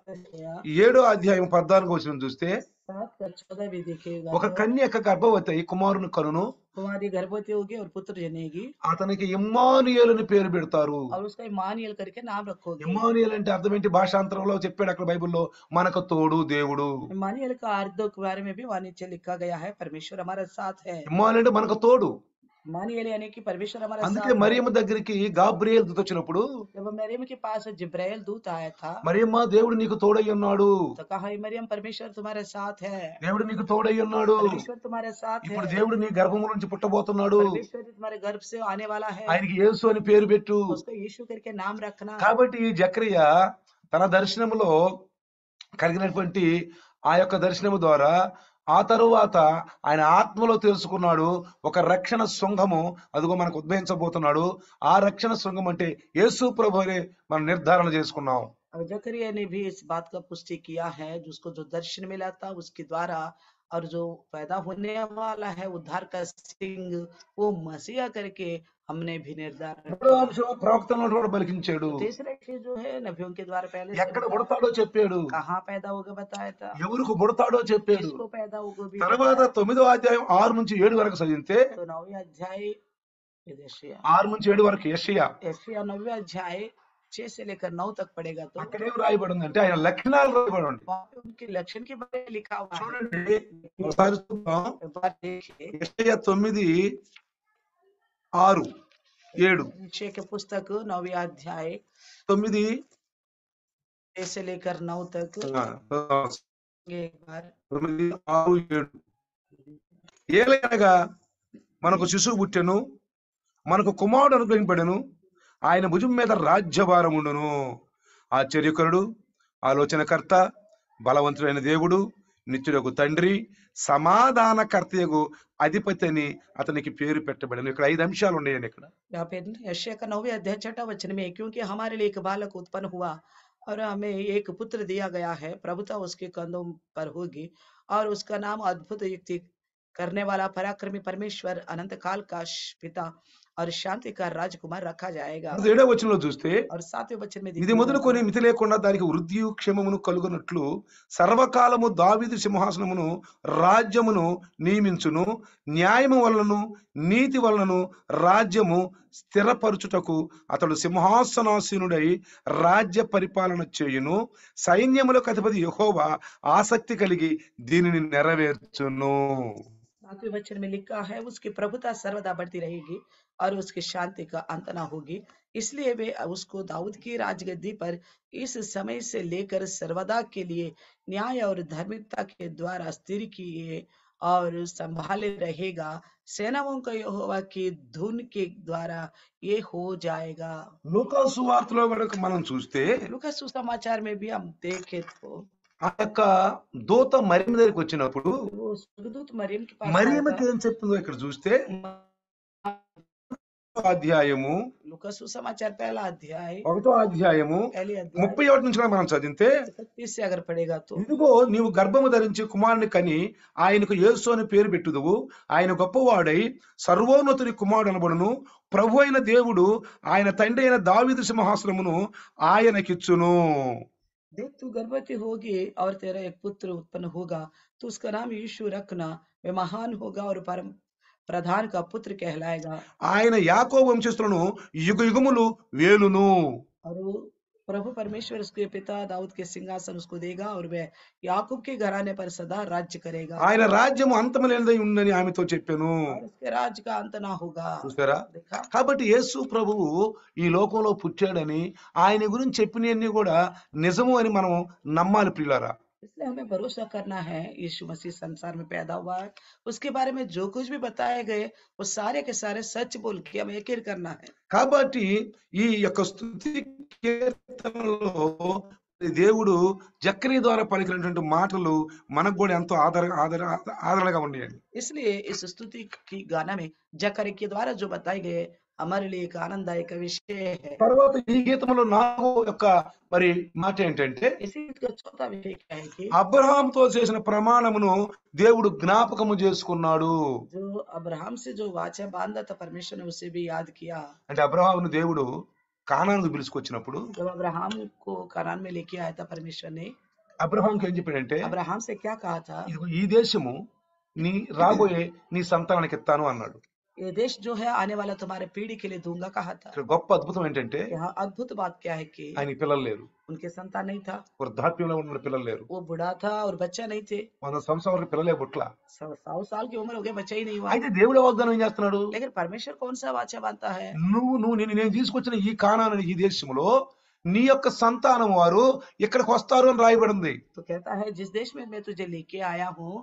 ఏడో అధ్యాయం పద్నాలుగు వచ్చిన చూస్తే सात का चौदह भी देखेगा ఒక तो కన్యక గర్భవతి అయి కుమారుని కనును कुमारी गर्भवती होगी और पुत्र जनेगी అతనికి ఇమ్మానుయేలు అని పేరు పెడతారు और उसका इमानियल करके नाम रखोगे ఇమ్మానుయేల్ అంటే అర్థం ఏంటి భాషాంతరంలో చెప్పాడు అక్కడ బైబిల్లో మనకు తోడు దేవుడు इमानियल का अर्थ के बारे में भी वहाँ नीचे लिखा गया है परमेश्वर हमारे साथ है ఇమ్మానుయేల్ అంటే మనకు తోడు इमानियल यानी कि परमेश्वर हमारे అందుకే साथ है మరియమ్మ దగ్గరికి గాబ్రియేల్ దూత వచ్చినప్పుడు जब मरियम के पास जिब्राइल दूत आया था మరియమ్మ దేవుడు నీకు तोड़ై ఉన్నాడు तो कहा "हे मरियम परमेश्वर तुम्हारे साथ है దేవుడు నీకు తోడై ఉన్నాడు परमेश्वर तुम्हारे साथ है ఇప్పుడు దేవుడు నీ గర్భము నుంచి పుట్టబోతున్నాడు परमेश्वर तुम्हारे गर्भ से आने वाला है ఆయనకి యేసు అని పేరు పెట్టు उसको यीशु करके नाम रखना కాబట్టి ఈ జక్రియ తన దర్శనములో కలిగినటువంటి ఆ యొక్క దర్శనము ద్వారా ఆ తరువాత ఆయన ఆత్మలో తెలుసుకున్నాడు ఒక రక్షణ శృంగము అదిగో మనకు ఉద్భవించబోతున్నాడు ఆ రక్షణ శృంగం అంటే యేసు ప్రభు అని మనం నిర్ధారణ చేసుకున్నాం और जकरिया ने भी इस बात का पुष्टि किया है जिसको जो दर्शन मिला था उसके द्वारा और जो पैदा होने वाला है उद्धार का सिंह वो मसीहा करके हमने भी निर्धारण మూడో అంశం ప్రవక్తలను కూడా పలికించాడు तीसरा चीज जो है नबियों के द्वारा पहले से ఎక్కడ बताया, పుడతాడో చెప్పాడు कहाँ पैदा होगा बताया था ఎవరికి పుడతాడో చెప్పాడు किसको पैदा होगा भी తర్వాత बताया। తొమ్మిదో అధ్యాయం ఆరు నుంచి ఏడు వరకు చదివితే तो नौवीं अध्याय ये देखिए, ఆరు నుంచి ఏడు వరకు యెషయా एशिया नौवीं अध्याय छह से लेकर नौ तक पड़ेगा तो అక్కడ ఏం రాయబడి ఉందంటే ఆయన లక్షణాలు రాయబడి ఉంది वहाँ पे उनके लक्षण के बारे में लिखा हुआ है చూడండి ఒకసారి చూద్దాం एक बार देखिए యెషయా తొమ్మిది ఆరు ఏడు निश्चय के पुस्तक नौवीं अध्याय తొమ్మిది छह से लेकर नौ तक ఆ, ఆ, एक बार తొమ్మిది ఆరు ఏడు ఏలైనగా మనకు శిశువు పుట్టెను మనకు కుమారుడు అనుగ్రహింపడెను ఆయన భుజం మీద రాజ్యభారం ఉండును ఆశ్చర్యకరుడు ఆలోచనకర్త బలవంతుడైన దేవుడు నిత్యుడకు తండ్రి సమాధానకర్తయగు అధిపతి అని అతనికి పేరు పెట్టబడను ఇక్కడ ఐదు अंशाలు ఉన్నాయండి ఇక్కడ यहाँ पे यशया का नौवे अध्याय छठा वचन में क्योंकि हमारे लिए एक बालक उत्पन्न हुआ और हमें एक पुत्र दिया गया है प्रभुता उसके कंधों पर होगी और उसका नाम अद्भुत युक्ति करने वाला पराक्रमी परमेश्वर अनंत काल का श- पिता और शांति का राजकुमार रखा जाएगा ఏడో వచనంలో చూస్తే और सातवें वचन में ఇది देखिए మొదలుకొని మితి లేకుండా దానికి వృద్ధి క్షేమమును కలుగునట్లు సర్వకాలము దావీదు సింహాసనమును రాజ్యమును నియమించును న్యాయము వలనను నీతి వలనను రాజ్యము స్థిరపరచుటకు అతడు సింహాసనాసీనుడై రాజ్య పరిపాలన చేయును సైన్యములకు అధిపతి యెహోవా ఆసక్తి కలిగి దీనిని నెరవేర్చును सातवें वचन में लिखा है उसकी प्रभुता सर्वदा बढ़ती रहेगी और उसकी शांति का अंत न होगी इसलिए वे उसको दाऊद की राजगद्दी पर इस समय से लेकर सर्वदा के लिए न्याय और धार्मिकता के द्वारा स्थिर किए और संभाले रहेगा सेनाओं का यहोवा की धुन के द्वारा ये हो जाएगा లూకాసు వార్తలో కనుక మనం చూస్తే लुका सुसमाचार में भी हम देखे तो ఆ యొక్క దూత మరియం దగ్గరికి వచ్చినప్పుడు वो स्वर्गदूत मरियम के पास आया మరియమ్మకి था। ఏం చెప్తుందో ఇక్కడ చూస్తే అధ్యాయము लुका सुसमाचार पहला अध्याय ఒకటో అధ్యాయము पहले अध्याय ముప్పై ఒకటి నుంచి కూడా మనం చదివితే इकतीस से अगर पढ़ेगा तो ఇదిగో నీవు గర్భము ధరించి కుమారుని కని ఆయనకు యేసు అని పేరు పెట్టుదువు ఆయన గొప్పవాడై సర్వోన్నతుని కుమారుడు అనబడును ప్రభు అయిన దేవుడు ఆయన తండ్రి అయిన దావీదు సింహాసనమును ఆయనకిచ్చును देख तू गर्भवती होगी और तेरा एक पुत्र उत्पन्न होगा तो उसका नाम यीशु रखना वे महान होगा और परम प्रधान का पुत्र कहलाएगा ఆయన యాకో వంశస్థులను యుగ యుగములు వేలును और वो प्रभु परमेश्वर उसके पिता दाऊद के सिंहासन उसको देगा और वह याकूब के घराने पर सदा राज्य करेगा ఆయన రాజ్యము అంతము లేనిదై ఉందని ఆమెతో చెప్పాను और उसके राज का अंत ना होगा చూసారా देखा కాబట్టి యేసు ప్రభువు ఈ లోకంలో పుట్టాడని ఆయన గురించి చెప్పినవన్నీ కూడా నిజము అని మనం నమ్మాలి ప్రియులారా इसलिए हमें भरोसा करना है यीशु मसीह संसार में पैदा हुआ है उसके बारे में जो कुछ भी बताए गए वो सारे के सारे सच बोल के हमें यकीन करना है కాబట్టి ఈ యొక్క స్థుతి కీర్తనలో దేవుడు జక్రీ ద్వారా పలికినటువంటి మాటలు మనకు కూడా ఎంతో ఆధార ఆధార ఆదరణగా ఉన్నాయండి इसलिए इस स्तुति की गाना में जकरे के द्वारा जो बताए गए हमारे लिए एक आनंददायक विषय है తర్వాత ఈ గీతంలో నాలుగో యొక్క మరి మాట ఏంటంటే इसी का चौथा विषय क्या है कि అబ్రహాంతో చేసిన ప్రమాణమును దేవుడు జ్ఞాపకము చేసుకున్నాడు जो अब्राहम से जो वाचा बांधा था परमेश्वर ने उसे भी याद किया అంటే అబ్రహామును దేవుడు కానాను పిలుచుకొచ్చినప్పుడు जब अब्राहम को करान में लेके आया था परमेश्वर ने అబ్రహాంకి ఏం చెప్పాడంటే अब्राहम से क्या कहा था ఇదిగో ఈ దేశము నీ రాబోయే నీ సంతానానికి ఇస్తాను అన్నాడు ये देश जो है आने वाला तुम्हारे पीढ़ी के लिए दूंगा कहा था ఇక్కడ గొప్ప అద్భుతం ఏంటంటే यहाँ अद्भुत बात क्या है कि ఆయనకి పిల్లలు లేరు उनके संतान नहीं था వృద్ధాప్యంలో ఉన్న పిల్లలు లేరు वो बूढ़ा था और बच्चा नहीं थे వంద సంవత్సరాల వరకు పిల్లలే పుట్ల सौ सौ साल की उम्र हो गई बच्चा ही नहीं हुआ అయితే దేవుడు వాగ్దానం ఏం చేస్తున్నాడు लेकिन परमेश्वर कौन सा वाचा बांधता है నువ్వు నువ్వు నేను నేను తీసుకొచ్చిన ఈ కానాను ఈ దేశంలో నీ యొక్క సంతానం వారు ఇక్కడికి వస్తారు అని రాయబడింది तो कहता है जिस देश में मैं तुझे लेके आया हूँ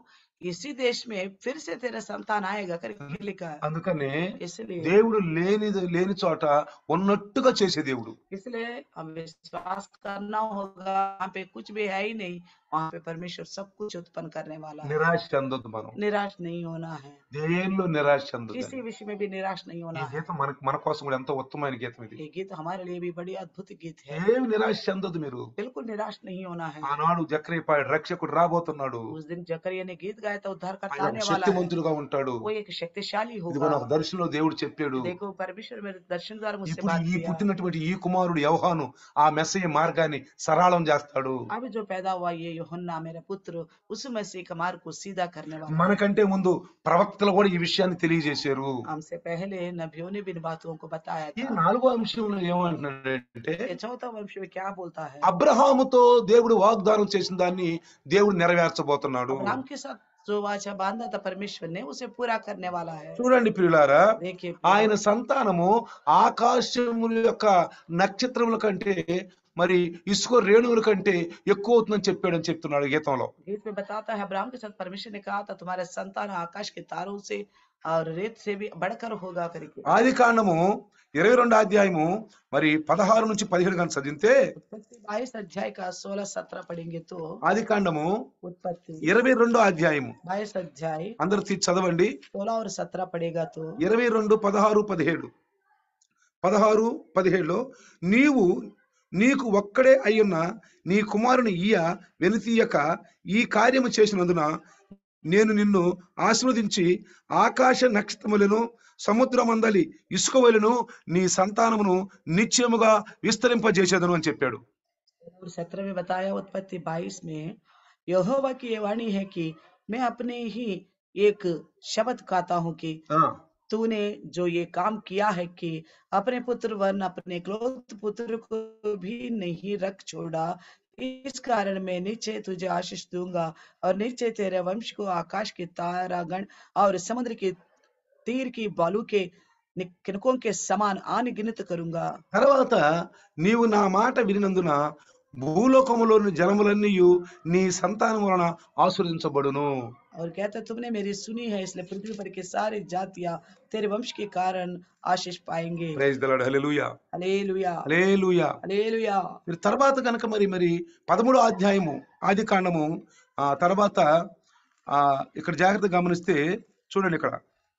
इसी देश में फिर से तेरा संतान आएगा करके लिखा है అందుకనే इसलिए దేవుడు లేని లేని చోట ఉన్నట్టుగా చేసే దేవుడు इसलिए हम विश्वास करना होगा वहाँ पे कुछ भी है ही नहीं वहाँ पे परमेश्वर सब कुछ उत्पन्न करने वाला है నిరాశ చెందొద్దు మనం निराश नहीं होना है దేనిలో నిరాశ చెందొద్దు किसी विषय में भी निराश नहीं ఈ होना है గీతం మన మన కోసం కూడా ఎంతో ఉత్తమమైన గీతం ఇది ये गीत हमारे लिए भी बड़ी अद्भुत गीत है ఏమి నిరాశ చెందొద్దు మీరు बिल्कुल निराश नहीं होना है ఆనాడు జక్రయ్యపాడు రక్షకుడు రాబోతున్నాడు उस दिन जकरिया ने गीत गाया था उद्धार करता ఆయన आने ఒక वाला है శక్తివంతుడుగా ఉంటాడు वो एक शक्तिशाली ఇదిగో होगा నాకు దర్శనంలో దేవుడు చెప్పాడు देखो परमेश्वर मेरे दर्शन द्वारा मुझसे ఇప్పుడు बात ఈ किया పుట్టినటువంటి ఈ కుమారుడు యవహాను ఆ మెస్సయ్య మార్గాన్ని సరళం చేస్తాడు अब जो पैदा हुआ ये योहन्ना मेरा पुत्र उस मसीह का मार्ग को सीधा करने वाला है। మనకంటే ముందు ప్రవక్తలు కూడా ఈ విషయాన్ని తెలియజేశారు हमसे पहले नबियों ने भी इन बातों को बताया ఈ था నాలుగో అంశంలో ఏమంటున్నాడంటే ये चौथा वंश में क्या बोलता है అబ్రహాముతో దేవుడు వాగ్దానం చేసిన దాన్ని దేవుడు నెరవేర్చబోతున్నాడు अब्राहम के साथ जो वाचा बांधा था परमेश्वर ने उसे पूरा करने वाला है చూడండి ప్రియులారా देखिए ఆయన సంతానము ఆకాశముల యొక్క నక్షత్రముల కంటే మరి ఇసుక రేణువుల కంటే ఎక్కువ అవుతుందని చెప్పాడని చెప్తున్నాడు గీతంలో गीत में बताता है अब्राहम के साथ परमेश्वर ने कहा था तुम्हारे संतान आकाश के तारों से और रेत से भी बढ़कर होगा करके ఆది కాండము ఇరవై రెండు అధ్యాయము మరి పదహారు నుంచి పదిహేడు గంట చదివితే उत्पत्ति बाईस अध्याय का सोलह सत्रह पढ़ेंगे तो ఆది కాండము उत्पत्ति ఇరవై రెండో అధ్యాయము बाईस अध्याय అందరూ తీసి చదవండి सोलह और सत्रह पढ़ेगा तो ఇరవై రెండు పదహారు పదిహేడు పదహారు పదిహేడులో నీవు నీకు ఒక్కడే అయ్యున్న నీ కుమారుని ఈయ వెనుతీయక ఈ కార్యము చేసినందున నేను నిన్ను ఆశీర్వదించి ఆకాశ నక్షత్రములను సముద్రమందలి ఇసుక వలెను నీ సంతానమును నిత్యముగా విస్తరింపజేసేదను అని చెప్పాడు और सत्रह में बताया उत्पत्ति बाईस में यहोवा की ये वाणी है कि मैं अपने ही एक शब्द कहता हूँ कि ఆ, तूने जो ये काम किया है कि अपने पुत्र वन अपने क्लोथ पुत्र को भी नहीं रख छोड़ा इस कारण मैं नीचे तुझे आशीष दूंगा और नीचे तेरे वंश को आकाश के तारागण और समुद्र के तीर की बालू के नि- किनकों के समान आन गिनत करूंगा తర్వాత నీవు నా మాట వినినందున భూలోకములోని జనములన్నీ నీ సంతానం వలన ఆశీర్వదించబడును और कहता तुमने मेरी सुनी है इसलिए पृथ्वी पर के सारे जातियां तेरे वंश के कारण आशीष पाएंगे praise the Lord Hallelujah Hallelujah Hallelujah Hallelujah మీరు తర్వాత కనుక మరి మరి పదమూడో అధ్యాయము ఆది కాండము ఆ తర్వాత ఆ ఇక్కడ జాగ్రత్తగా గమనిస్తే చూడండి ఇక్కడ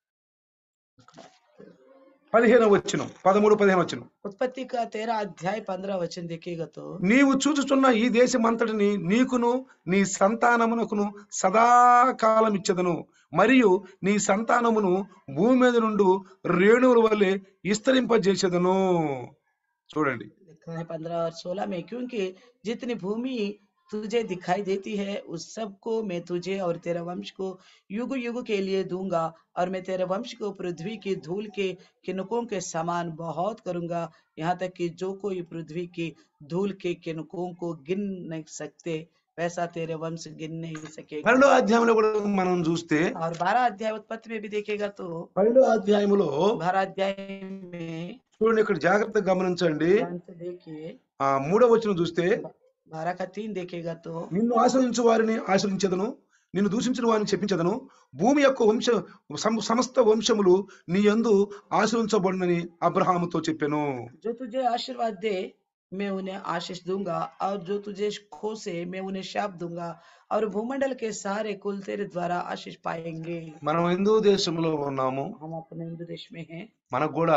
పదిహేను వచ్చిన పదమూడు పదిహేను వచ్చిన उत्पत्ति का तेरह अध्याय पंद्रह वचन देखेगा तो నీవు చూచుచున్న ఈ దేశమంతటిని నీకును నీ సంతానమునకును సదాకాలం ఇచ్చదను మరియు నీ సంతానమును భూమి మీద నుండి రేణువుల వల్లే విస్తరింపజేసేదను చూడండి लिखा है पंद्रह और सोलह में क्योंकि जितनी भूमि तुझे दिखाई देती है उस सब को मैं तुझे और तेरे वंश को युग युग के लिए दूंगा और मैं तेरे वंश को पृथ्वी की धूल के किनकों के समान बहुत करूंगा यहाँ तक कि जो कोई पृथ्वी की धूल के किनकों को गिन नहीं सकते वैसा तेरे वंश गिन नहीं सकेगा పన్నెండో అధ్యాయంలో కూడా మనం చూస్తే और बारह अध्याय उत्पत्ति में भी देखेगा तो పన్నెండో అధ్యాయములో बारह अध्याय में చూడండి ఇక్కడ జాగ్రత్తగా గమనించండి ध्यान से देखिए ఆ మూడో వచనం చూస్తే बारह का तीन देखेगा तो నిన్ను ఆశ్రయించు వారిని ఆశ్రయించదను నిన్ను దూషించిన వారిని చెప్పించదను భూమి యొక్క వంశ సమ- సమస్త వంశములు నీ యందు ఆశ్రయించబడునని అబ్రహాముతో చెప్పాను जो तुझे आशीर्वाद दे मैं उन्हें आशीष दूंगा और जो तुझे खोसे मैं उन्हें शाप दूंगा और भूमंडल के सारे कुल तेरे द्वारा आशीष पाएंगे మనం హిందూ దేశంలో ఉన్నాము हम अपने हिंदू देश में हैं మనకు కూడా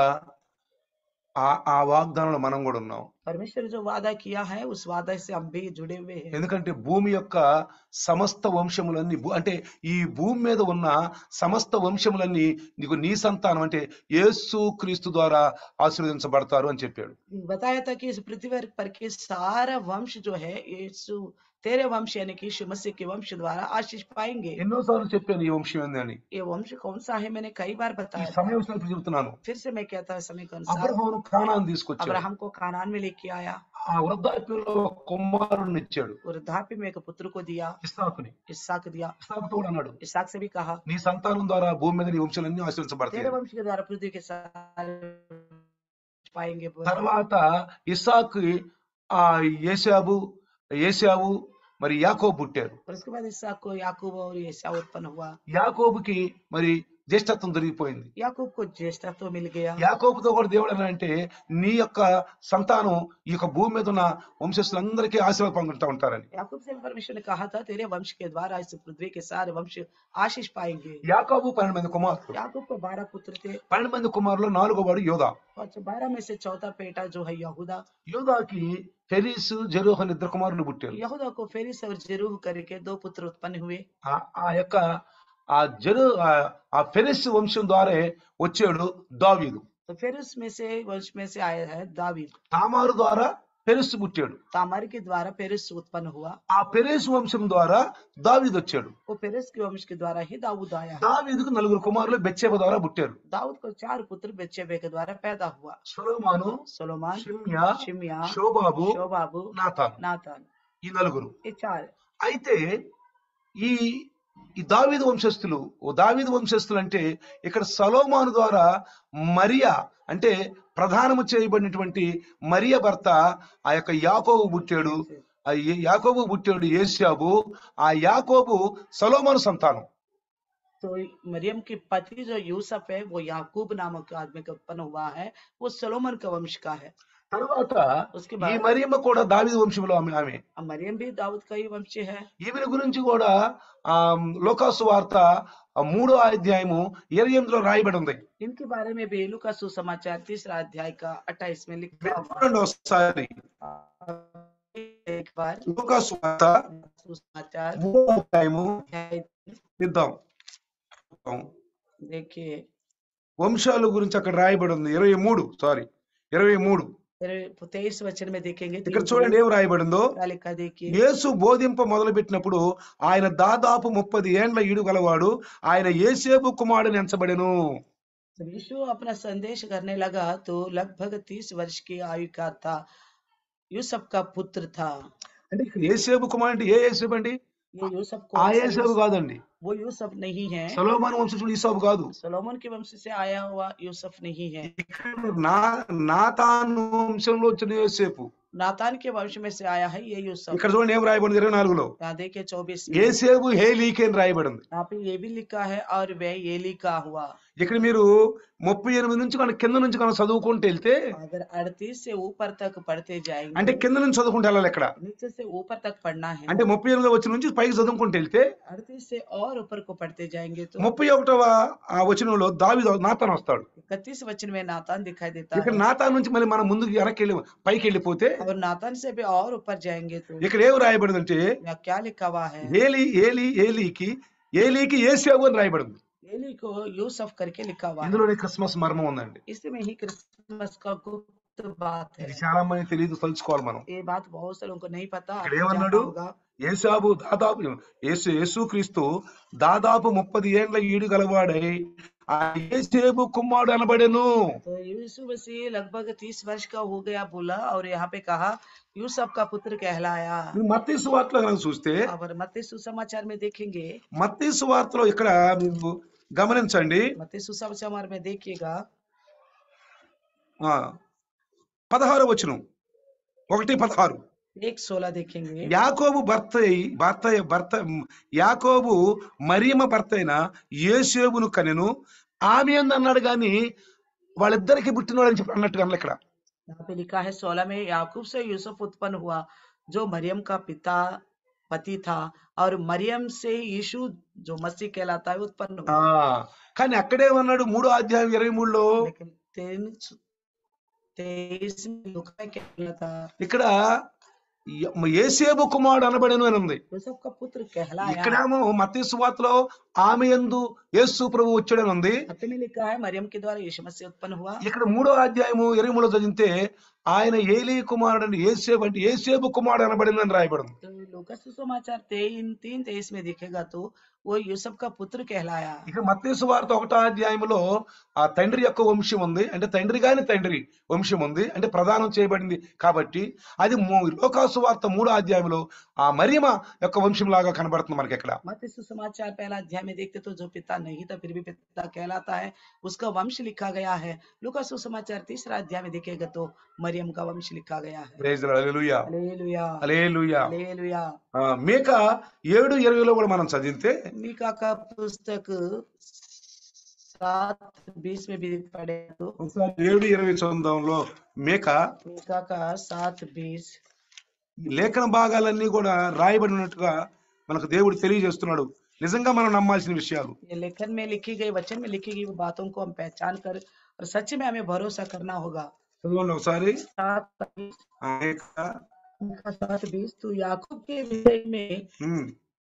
ఆ ఆ వాగ్దానంలో మనం కూడా ఉన్నాం परमेश्वर जो वादा किया है उस वादा से हम भी जुड़े हुए हैं ఎందుకంటే భూమి యొక్క సమస్త వంశములన్నీ భూ- అంటే ఈ భూమి మీద ఉన్న సమస్త వంశములన్నీ నీకు నీ సంతానం అంటే యేసు క్రీస్తు ద్వారా ఆశీర్వదించబడతారు అని చెప్పాడు बताया था कि इस पृथ्वी पर के सारा वंश जो है यीशु तेरे वंश यानी कि यीशु मसीह के वंश द्वारा आशीष पाएंगे ఎన్నోసార్లు చెప్పాను ఈ వంశం ఏంది అని ये वंश कौन सा है मैंने कई बार ఈ बताया था। సమయం వచ్చినప్పుడు చెబుతున్నాను फिर से मैं कहता हूँ समय के अनुसार అబ్రహామును కానాన్ని తీసుకొచ్చాడు अब्राहम को कानान में लेके आया ఆ వృద్ధాప్యంలో ఒక కుమారుని ఇచ్చాడు वृद्धाप्य में एक पुत्र को दिया ఇస్సాకుని इसहाक दिया ఇస్సాకుతో కూడా అన్నాడు इसहाक से भी कहा నీ సంతానం ద్వారా భూమి మీద నీ వంశాలన్నీ ఆశ్రయించబడతాయి तेरे वंश के द्वारा पृथ्वी के सारे पाएंगे बोला। తర్వాత ఇస్సాకు ఆ ఏసాబు ఏసావు మరి యాకోబు పుట్టారు और उसके बाद इसहाक को याकूब और एसाव उत्पन्न हुआ యాకోబుకి మరి జ్యేష్ఠత్వం దొరికిపోయింది याकूब को ज्येष्ठत्व मिल गया యాకోబుతో కూడా దేవుడు అని అంటే నీ యొక్క సంతానం ఈ యొక్క భూమి మీద ఉన్న వంశస్థులందరికీ ఆశీర్వాద పొందుతూ ఉంటారని याकूब से परमेश्वर ने कहा था तेरे वंश के द्वारा इस पृथ्वी के सारे वंश आशीष पाएंगे యాకోబు పన్నెండు మంది కుమారులు याकूब को बारह पुत्र थे పన్నెండు మంది కుమారులు నాలుగో వాడు యోధా और बारह में से चौथा बेटा जो है यहूदा యోధాకి ఫెరీస్ జెరూహ్ అని ఇద్దరు కుమారులు పుట్టారు यहूदा को फेरिस और जेरूह करके दो पुत्र उत्पन्न हुए ఆ- ఆ యొక్క ఆ జరు ఆ- ఆ ఫెరిస్ వంశం ద్వారా వచ్చాడు దావీదు तो फिर उसमें से वंश में से आया है दावीद తామారు ద్వారా ఫెరిస్ పుట్టాడు तामर के द्वारा पेरिस उत्पन्न हुआ ఆ పెరేస్ వంశం ద్వారా దావీదు వచ్చాడు वो पेरिस के वंश के द्वारा ही दाऊद आया దావీదుకు నలుగురు కుమారులు బెచ్చేబ ద్వారా పుట్టారు दाऊद को चार पुत्र बेचेबे के द्वारा पैदा हुआ సొలొమోను सोलोमान షిమ్యా शिमया షోబాబు शोबाबु నాతాన్ नातान ఈ నలుగురు ये चार అయితే ఈ ఈ దావీదు వంశస్థులు ఓ దావీదు వంశస్థులు అంటే ఇక్కడ సలోమాను ద్వారా మరియా అంటే ప్రధానము చేయబడినటువంటి మరియ భర్త ఆ యొక్క యాకోబు పుట్టాడు ఆ ఏ- యాకోబు పుట్టాడు ఏషాబు ఆ యాకోబు సలోమాను సంతానం तो मरियम के पति जो यूसुफ है वो याकूब नामक आदमी का उत्पन्न हुआ है वो सोलोमन का वंश का है తర్వాత उसके ఈ बाद మరియమ్మ కూడా దావీదు వంశంలో ఆమె ఆమె अब मरियम भी दाऊद का ही वंश है ఈమె గురించి కూడా ఆ లోకాసు వార్త ఆ మూడో అధ్యాయము ఇరవై ఎనిమిదిలో రాయబడి ఉంది इनके बारे में भी लू का सुसमाचार तीसरा अध्याय का अट्ठाईस में लिखा हुआ చూడండి ఒకసారి है। एक बार లోకాసు వార్త सुसमाचार మూడో అధ్యాయము अध्याय ఇద్దాం देखिए వంశాల గురించి అక్కడ రాయబడి ఉంది ఇరవై మూడు సారీ ఇరవై మూడు तेईस वचन में देखेंगे ఇక్కడ చూడండి ఏం రాయబడిందో क्या लिखा देखिए యేసు బోధింప మొదలు పెట్టినప్పుడు ఆయన దాదాపు ముప్పది ఏండ్ల ఈడు గలవాడు ఆయన ఏసేబు కుమారుడు ఎంచబడెను जब यीशु अपना संदेश करने लगा तो लगभग तीस वर्ष की आयु का था यूसुफ का पुत्र था అంటే ఇక్కడ ఏసేబు కుమారుడు అంటే ఏ ఏసేబు అండి ये यूसुफ ఆ को ఏసేబు కాదండి वो यूसुफ नहीं है సలోమాన్ వంశస్థుడు ఈసాబు కాదు सोलोमन के वंश से आया हुआ यूसुफ नहीं है ఇక్కడ నా నాతాను వంశంలో వచ్చిన యోసేపు नातान के वंश में से आया है ये यूसुफ ఇక్కడ చూడండి ఏం రాయబడింది ఇరవై నాలుగులో यहाँ देखिए चौबीस ఏసేబు హేలీకి అని రాయబడింది यहाँ पे ये भी लिखा है और वह एली का हुआ ఇక్కడ మీరు ముప్పై ఎనిమిది నుంచి మన కింద నుంచి మనం చదువుకుంటూ వెళ్తే अगर अड़तीस से ऊपर तक पढ़ते అంటే जाएंगे కింద నుంచి చదువుకుంటూ వెళ్ళాలి ఇక్కడ नीचे से ऊपर तक पढ़ना है అంటే ముప్పై ఎనిమిది వచ్చిన నుంచి పైకి చదువుకుంటూ వెళ్తే अड़तीस से और ऊपर को पढ़ते जाएंगे तो ముప్పై ఒకటవ ఆ వచనంలో దావి నాతాన్ వస్తాడు इकतीस वचन में नातान दिखाई देता ఇక్కడ है నాతాన్ నుంచి మళ్ళీ మనం ముందుకు వెనక్కి వెళ్ళి పైకి వెళ్ళిపోతే और नातान से भी और ऊपर जाएंगे तो ఇక్కడ ఏం రాయబడిందంటే यहाँ क्या लिखा हुआ है ఏలి ఏలి ఏలీకి ఏలీకి ఏసేవు అని రాయబడింది एली को यूसुफ करके लिखा हुआ है ఇందులోనే క్రిస్మస్ మర్మం ఉందండి इसमें ही क्रिसमस का गुप्त बात है ఇది చాలా మంది తెలియదు తలుచుకోవాలి మనం ये बात बहुत से लोगों को नहीं पता ఇక్కడ आपको जानना ఏమన్నాడు होगा ఏసాబు దాదాపు యేసు యేసుక్రీస్తు దాదాపు ముప్పది ఏండ్ల ఈడు గలవాడై ఆ ఏసేబు కుమారుడు అనబడెను तो यीशु मसीह लगभग तीस वर्ष का हो गया बोला और यहाँ पे कहा यूसुफ का पुत्र कहलाया మత్తి సువార్తలో కనుక చూస్తే और मत्ती सुसमाचार में देखेंगे మత్తి సువార్తలో ఇక్కడ మీరు గమనించండి मत्ती सुसमाचार में देखिएगा ఆ పదహారు వచనం ఒకటి పదహారు एक सोलह देखेंगे యాకోబు భర్త అయి- భర్త భర్త యాకోబు మరియమ్మ భర్త అయిన యేసేబును కనెను ఆమె ఏంది అన్నాడు కానీ వాళ్ళిద్దరికి పుట్టినవాడు అని చెప్పి అన్నట్టు అన్నట్లు ఇక్కడ यहाँ पे लिखा है सोलह में याकूब से यूसुफ उत्पन्न हुआ जो मरियम का पिता पति था और मरियम से यीशु जो मसीह कहलाता है उत्पन्न ఆ हुआ కానీ అక్కడేమన్నాడు మూడో అధ్యాయం ఇరవై మూడులో लेकिन तेईस तेईस में लुका में क्या बोला था ఇక్కడ య- ఏసేబు కుమారుడు అనబడెను అని ఉంది यूसुफ का पुत्र कहलाया ఇక్కడేమో మత్తయి సువార్తలో ఆమె యందు యేసు ప్రభు వచ్చాడని ఉంది मत्ती में लिखा है मरियम के द्वारा यीशु मसीह उत्पन्न हुआ ఇక్కడ మూడో అధ్యాయము ఇరవై మూడో చదివితే ఆయన ఏలీ కుమారుడు అంటే ఏసేబు అంటే ఏసేబు కుమారుడు అనబడిందని రాయబడింది तो लूका सुसमाचार तीन तीन तेईस में दिखेगा तो वो यूसुफ का पुत्र कहलाया ఇక మత్తయి వార్త ఒకటో అధ్యాయంలో ఆ తండ్రి యొక్క వంశం ఉంది అంటే తండ్రి కాని తండ్రి వంశం ఉంది అంటే ప్రదానం చేయబడింది కాబట్టి అది మూ- లోకాసు వార్త మూడో అధ్యాయంలో ఆ మరియమ యొక్క వంశం లాగా కనబడుతుంది మనకి ఇక్కడ मत सुसमाचार पहला अध्याय में देखते तो जो पिता नहीं था फिर भी पिता कहलाता है उसका वंश लिखा गया है लुका सुसमाचार तीसरा अध्याय में देखेगा तो मरियम का वंश लिखा गया है praise the Lord. Hallelujah Hallelujah Hallelujah Hallelujah ఆ, మేక ఏడు ఇరవైలో కూడా మనం చదివితే मीका का पुस्तक सात बीस में भी पढ़े तो ఒకసారి ఏడు ఇరవై చదువుదాంలో మేక मीका का सात बीस ఈ లేఖన భాగాలన్నీ కూడా రాయబడినట్టుగా మనకు దేవుడు తెలియజేస్తున్నాడు నిజంగా మనం నమ్మాల్సిన విషయాలు ये लेखन में लिखी गई वचन में लिखी गई बातों को हम पहचान कर और सच में हमें भरोसा करना होगा చదవండి ఒకసారి सात बीस ఆ మేక मीका सात बीस तो याकूब के विषय में ఉమ్,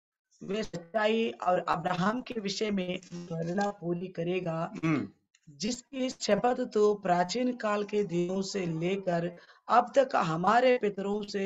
वे सच्चाई और अब्राहम के विषय में गणना पूरी करेगा ఉమ్, जिसकी शपथ तो प्राचीन काल के दिनों से लेकर अब तक हमारे पितरों से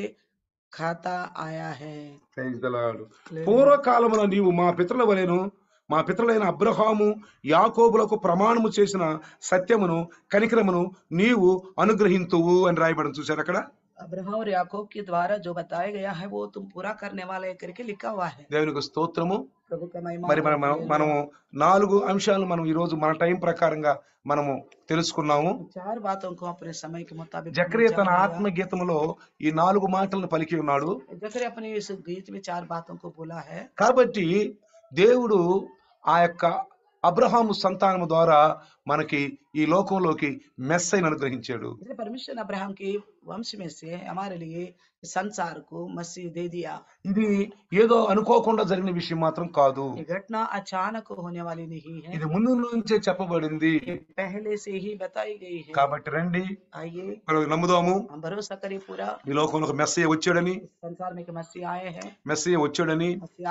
खाता आया है praise the Lord. పూర్వకాలమున నీవు మా పితరుల వలెను మా పితరులైన అబ్రహాము యాకోబులకు ప్రమాణము చేసిన సత్యమును కనికరమును నీవు అనుగ్రహింతువు అని రాయబడి చూశారు అక్కడ अब्राहम और याकूब के द्वारा जो बताया गया है वो तुम पूरा करने वाला है करके लिखा हुआ है దేవునికి స్తోత్రము प्रभु का महिमा మరి మనం हो। మనము నాలుగు అంశాలు మనం ఈ రోజు మన టైం ప్రకారంగా మనము తెలుసుకున్నాము चार बातों को अपने समय के मुताबिक జక్రియ हमने తన जान लिया। ఆత్మగీతములో ఈ నాలుగు మాటలను పలికి ఉన్నాడు जकरिया अपने इस गीत में चार बातों को बोला है కాబట్టి దేవుడు ఆ యొక్క అబ్రహాము సంతానము ద్వారా మనకి ఈ లోకంలోకి మెస్సైని అనుగ్రహించాడు इसलिए परमेश्वर ने अब्राहम के वंश में से हमारे लिए संसार को मसीह दे दिया ఇది ఏదో అనుకోకుండా జరిగిన విషయం మాత్రం కాదు ये घटना अचानक होने वाली नहीं है ఇది ముందు నుంచే చెప్పబడింది ये पहले से ही बताई गई है కాబట్టి రండి आइए మనం నమ్ముదాము हम भरोसा करें पूरा ఈ లోకంలోకి మెస్సయ్య వచ్చాడని इस संसार में एक मसीह आए हैं మెస్సయ్య వచ్చాడని मसीह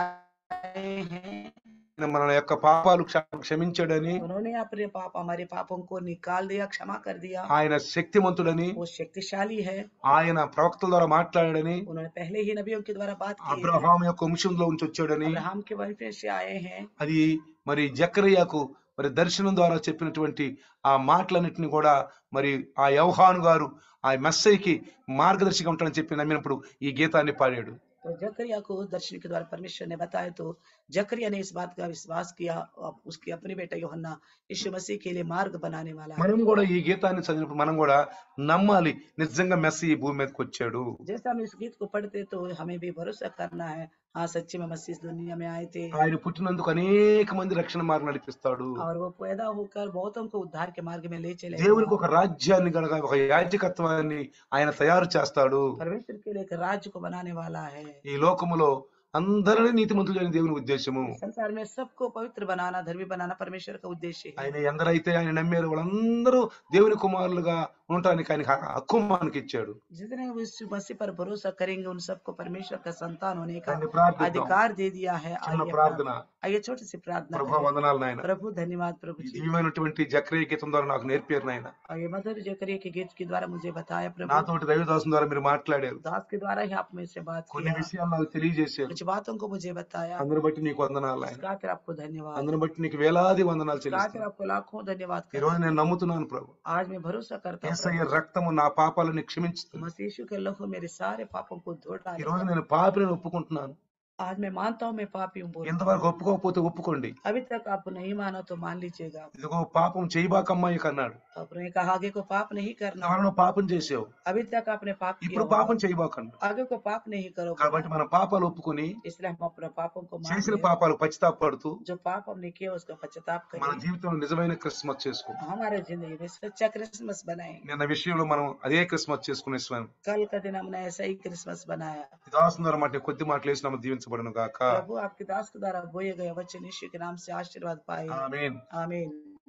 आए हैं ఆయన మన యొక్క పాపాలు క్ష- క్షమించాడని उन्होंने अपने पाप हमारे पापों को निकाल दिया क्षमा कर दिया ఆయన శక్తిమంతుడని वो शक्तिशाली है ఆయన ప్రవక్తల ద్వారా మాట్లాడాడని उन्होंने पहले ही नबियों के द्वारा बात की है అబ్రహాం యొక్క వంశంలో ఉంచి వచ్చాడని अब्राहम के वंश से आए हैं అది మరి జకరియకు మరి దర్శనం ద్వారా చెప్పినటువంటి ఆ మాటలన్నిటిని కూడా మరి ఆ యవహాను గారు ఆ మెస్సైకి మార్గదర్శిగా ఉంటాడని చెప్పి నమ్మినప్పుడు ఈ గీతాన్ని పాడాడు तो जकरिया को दर्शन के द्वारा परमेश्वर ने बताया तो जकरिया ने इस बात का विश्वास किया और उसके अपने बेटा योहन्ना यीशु मसीह के लिए मार्ग बनाने वाला है మనం కూడా ఈ గీతాన్ని చదివినప్పుడు మనం కూడా నమ్మాలి నిజంగా మెస్సి ఈ భూమి మీదకి వచ్చాడు जैसे हम इस गीत को पढ़ते तो हमें भी भरोसा करना है हाँ सच्ची में मसीह इस दुनिया में आए थे ఆయన పుట్టినందుకు అనేక మంది రక్షణ మార్గం నడిపిస్తాడు और वो पैदा होकर बहुतों को उद्धार के मार्ग में ले चले దేవునికి ఒక రాజ్యాన్ని గనక ఒక యాజకత్వాన్ని ఆయన తయారు చేస్తాడు परमेश्वर के लिए एक राज्य को बनाने वाला है ఈ లోకములో అందరినీ నీతిమంతులు చేయని దేవుని ఉద్దేశము संसार में सबको पवित्र बनाना धर्मी बनाना परमेश्वर का उद्देश्य है ఆయన ఎందరైతే ఆయన నమ్మారు వాళ్ళందరూ దేవుని కుమారులుగా ఉండటానికి ఆయన హక్కు మనకి ఇచ్చాడు जितने उस मसीह पर भरोसा करेंगे उन सबको परमेश्वर का संतान होने का దాన్ని ప్రార్థిద్దాం अधिकार दे दिया है చిన్న आइए ప్రార్థన अपना- आइए छोटी सी प्रार्थना ప్రభా करें। వందనాలు నాయన प्रभु धन्यवाद प्रभु ఈ जी దివ్యమైనటువంటి జక్రియ గీతం ద్వారా నాకు నేర్పారు నాయన और ये मधुर जकरिया के गीत के द्वारा मुझे बताया प्रभु నాతోటి దైవదాసం ద్వారా మీరు మాట్లాడారు दास के द्वारा ही आप मुझसे बात కొన్ని किया విషయాలు నాకు తెలియజేశారు कुछ बातों को मुझे बताया అందరిని బట్టి నీకు వందనాలు ఆయన खातिर आपको धन्यवाद అందరిని బట్టి నీకు వేలాది వందనాలు खातिर చెల్లిస్తాను आपको लाखों धन्यवाद ఈ करता రోజు నేను నమ్ముతున్నాను ప్రభు हूं। आज मैं भरोसा करता हूँ ఏసయ్య రక్తము నా పాపాలని క్షమించుతుంది मसीह यीशु के लहू मेरे सारे पापों को धो ఈ डाले రోజు నేను పాపిని ఒప్పుకుంటున్నాను आज मैं मानता हूँ मैं पापी हूँ बोल ఎంతవరకు ఒప్పుకోకపోతే ఒప్పుకోండి अभी तक आप नहीं माना तो मान लीजिएगा ఇదిగో పాపం చేయబాకమ్మాయి కన్నాడు आपने कहा आगे को पाप नहीं करना ఇంతవరకు నువ్వు పాపం చేసావు अभी तक आपने पाप किया ఇప్పుడు होगा। పాపం చేయబాకండి आगे को पाप नहीं करो కాబట్టి మన పాపాలు ఒప్పుకొని इसलिए हम अपने पापों को मान చేసిన लें। పాపాలు పశ్చాత్తాపడుతూ जो पाप हमने किया उसका पश्चाताप మన करें జీవితంలో నిజమైన క్రిస్మస్ చేసుకుంటాం हमारे जिंदगी में सच्चा क्रिसमस बनाए నిన్న విషయంలో మనం అదే క్రిస్మస్ చేసుకునే స్వామి कल का दिन हमने ऐसा ही क्रिसमस बनाया దాసం ద్వారా మాట కొద్ది మాటలు వేసి నమ్మ దీవించబడను గాక प्रभु आपके दास के द्वारा बोए गए वचन यीशु के नाम से आशीर्वाद पाए आमीन आमीन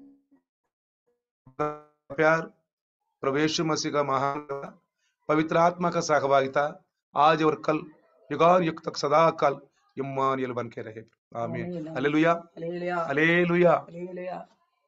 प्यार प्रभु यीशु मसीह का महान पवित्र आत्मा का सहभागिता आज और कल युगार युग तक सदा काल इम्मानुएल बन के रहे आमीन आमीन। Hallelujah hallelujah hallelujah hallelujah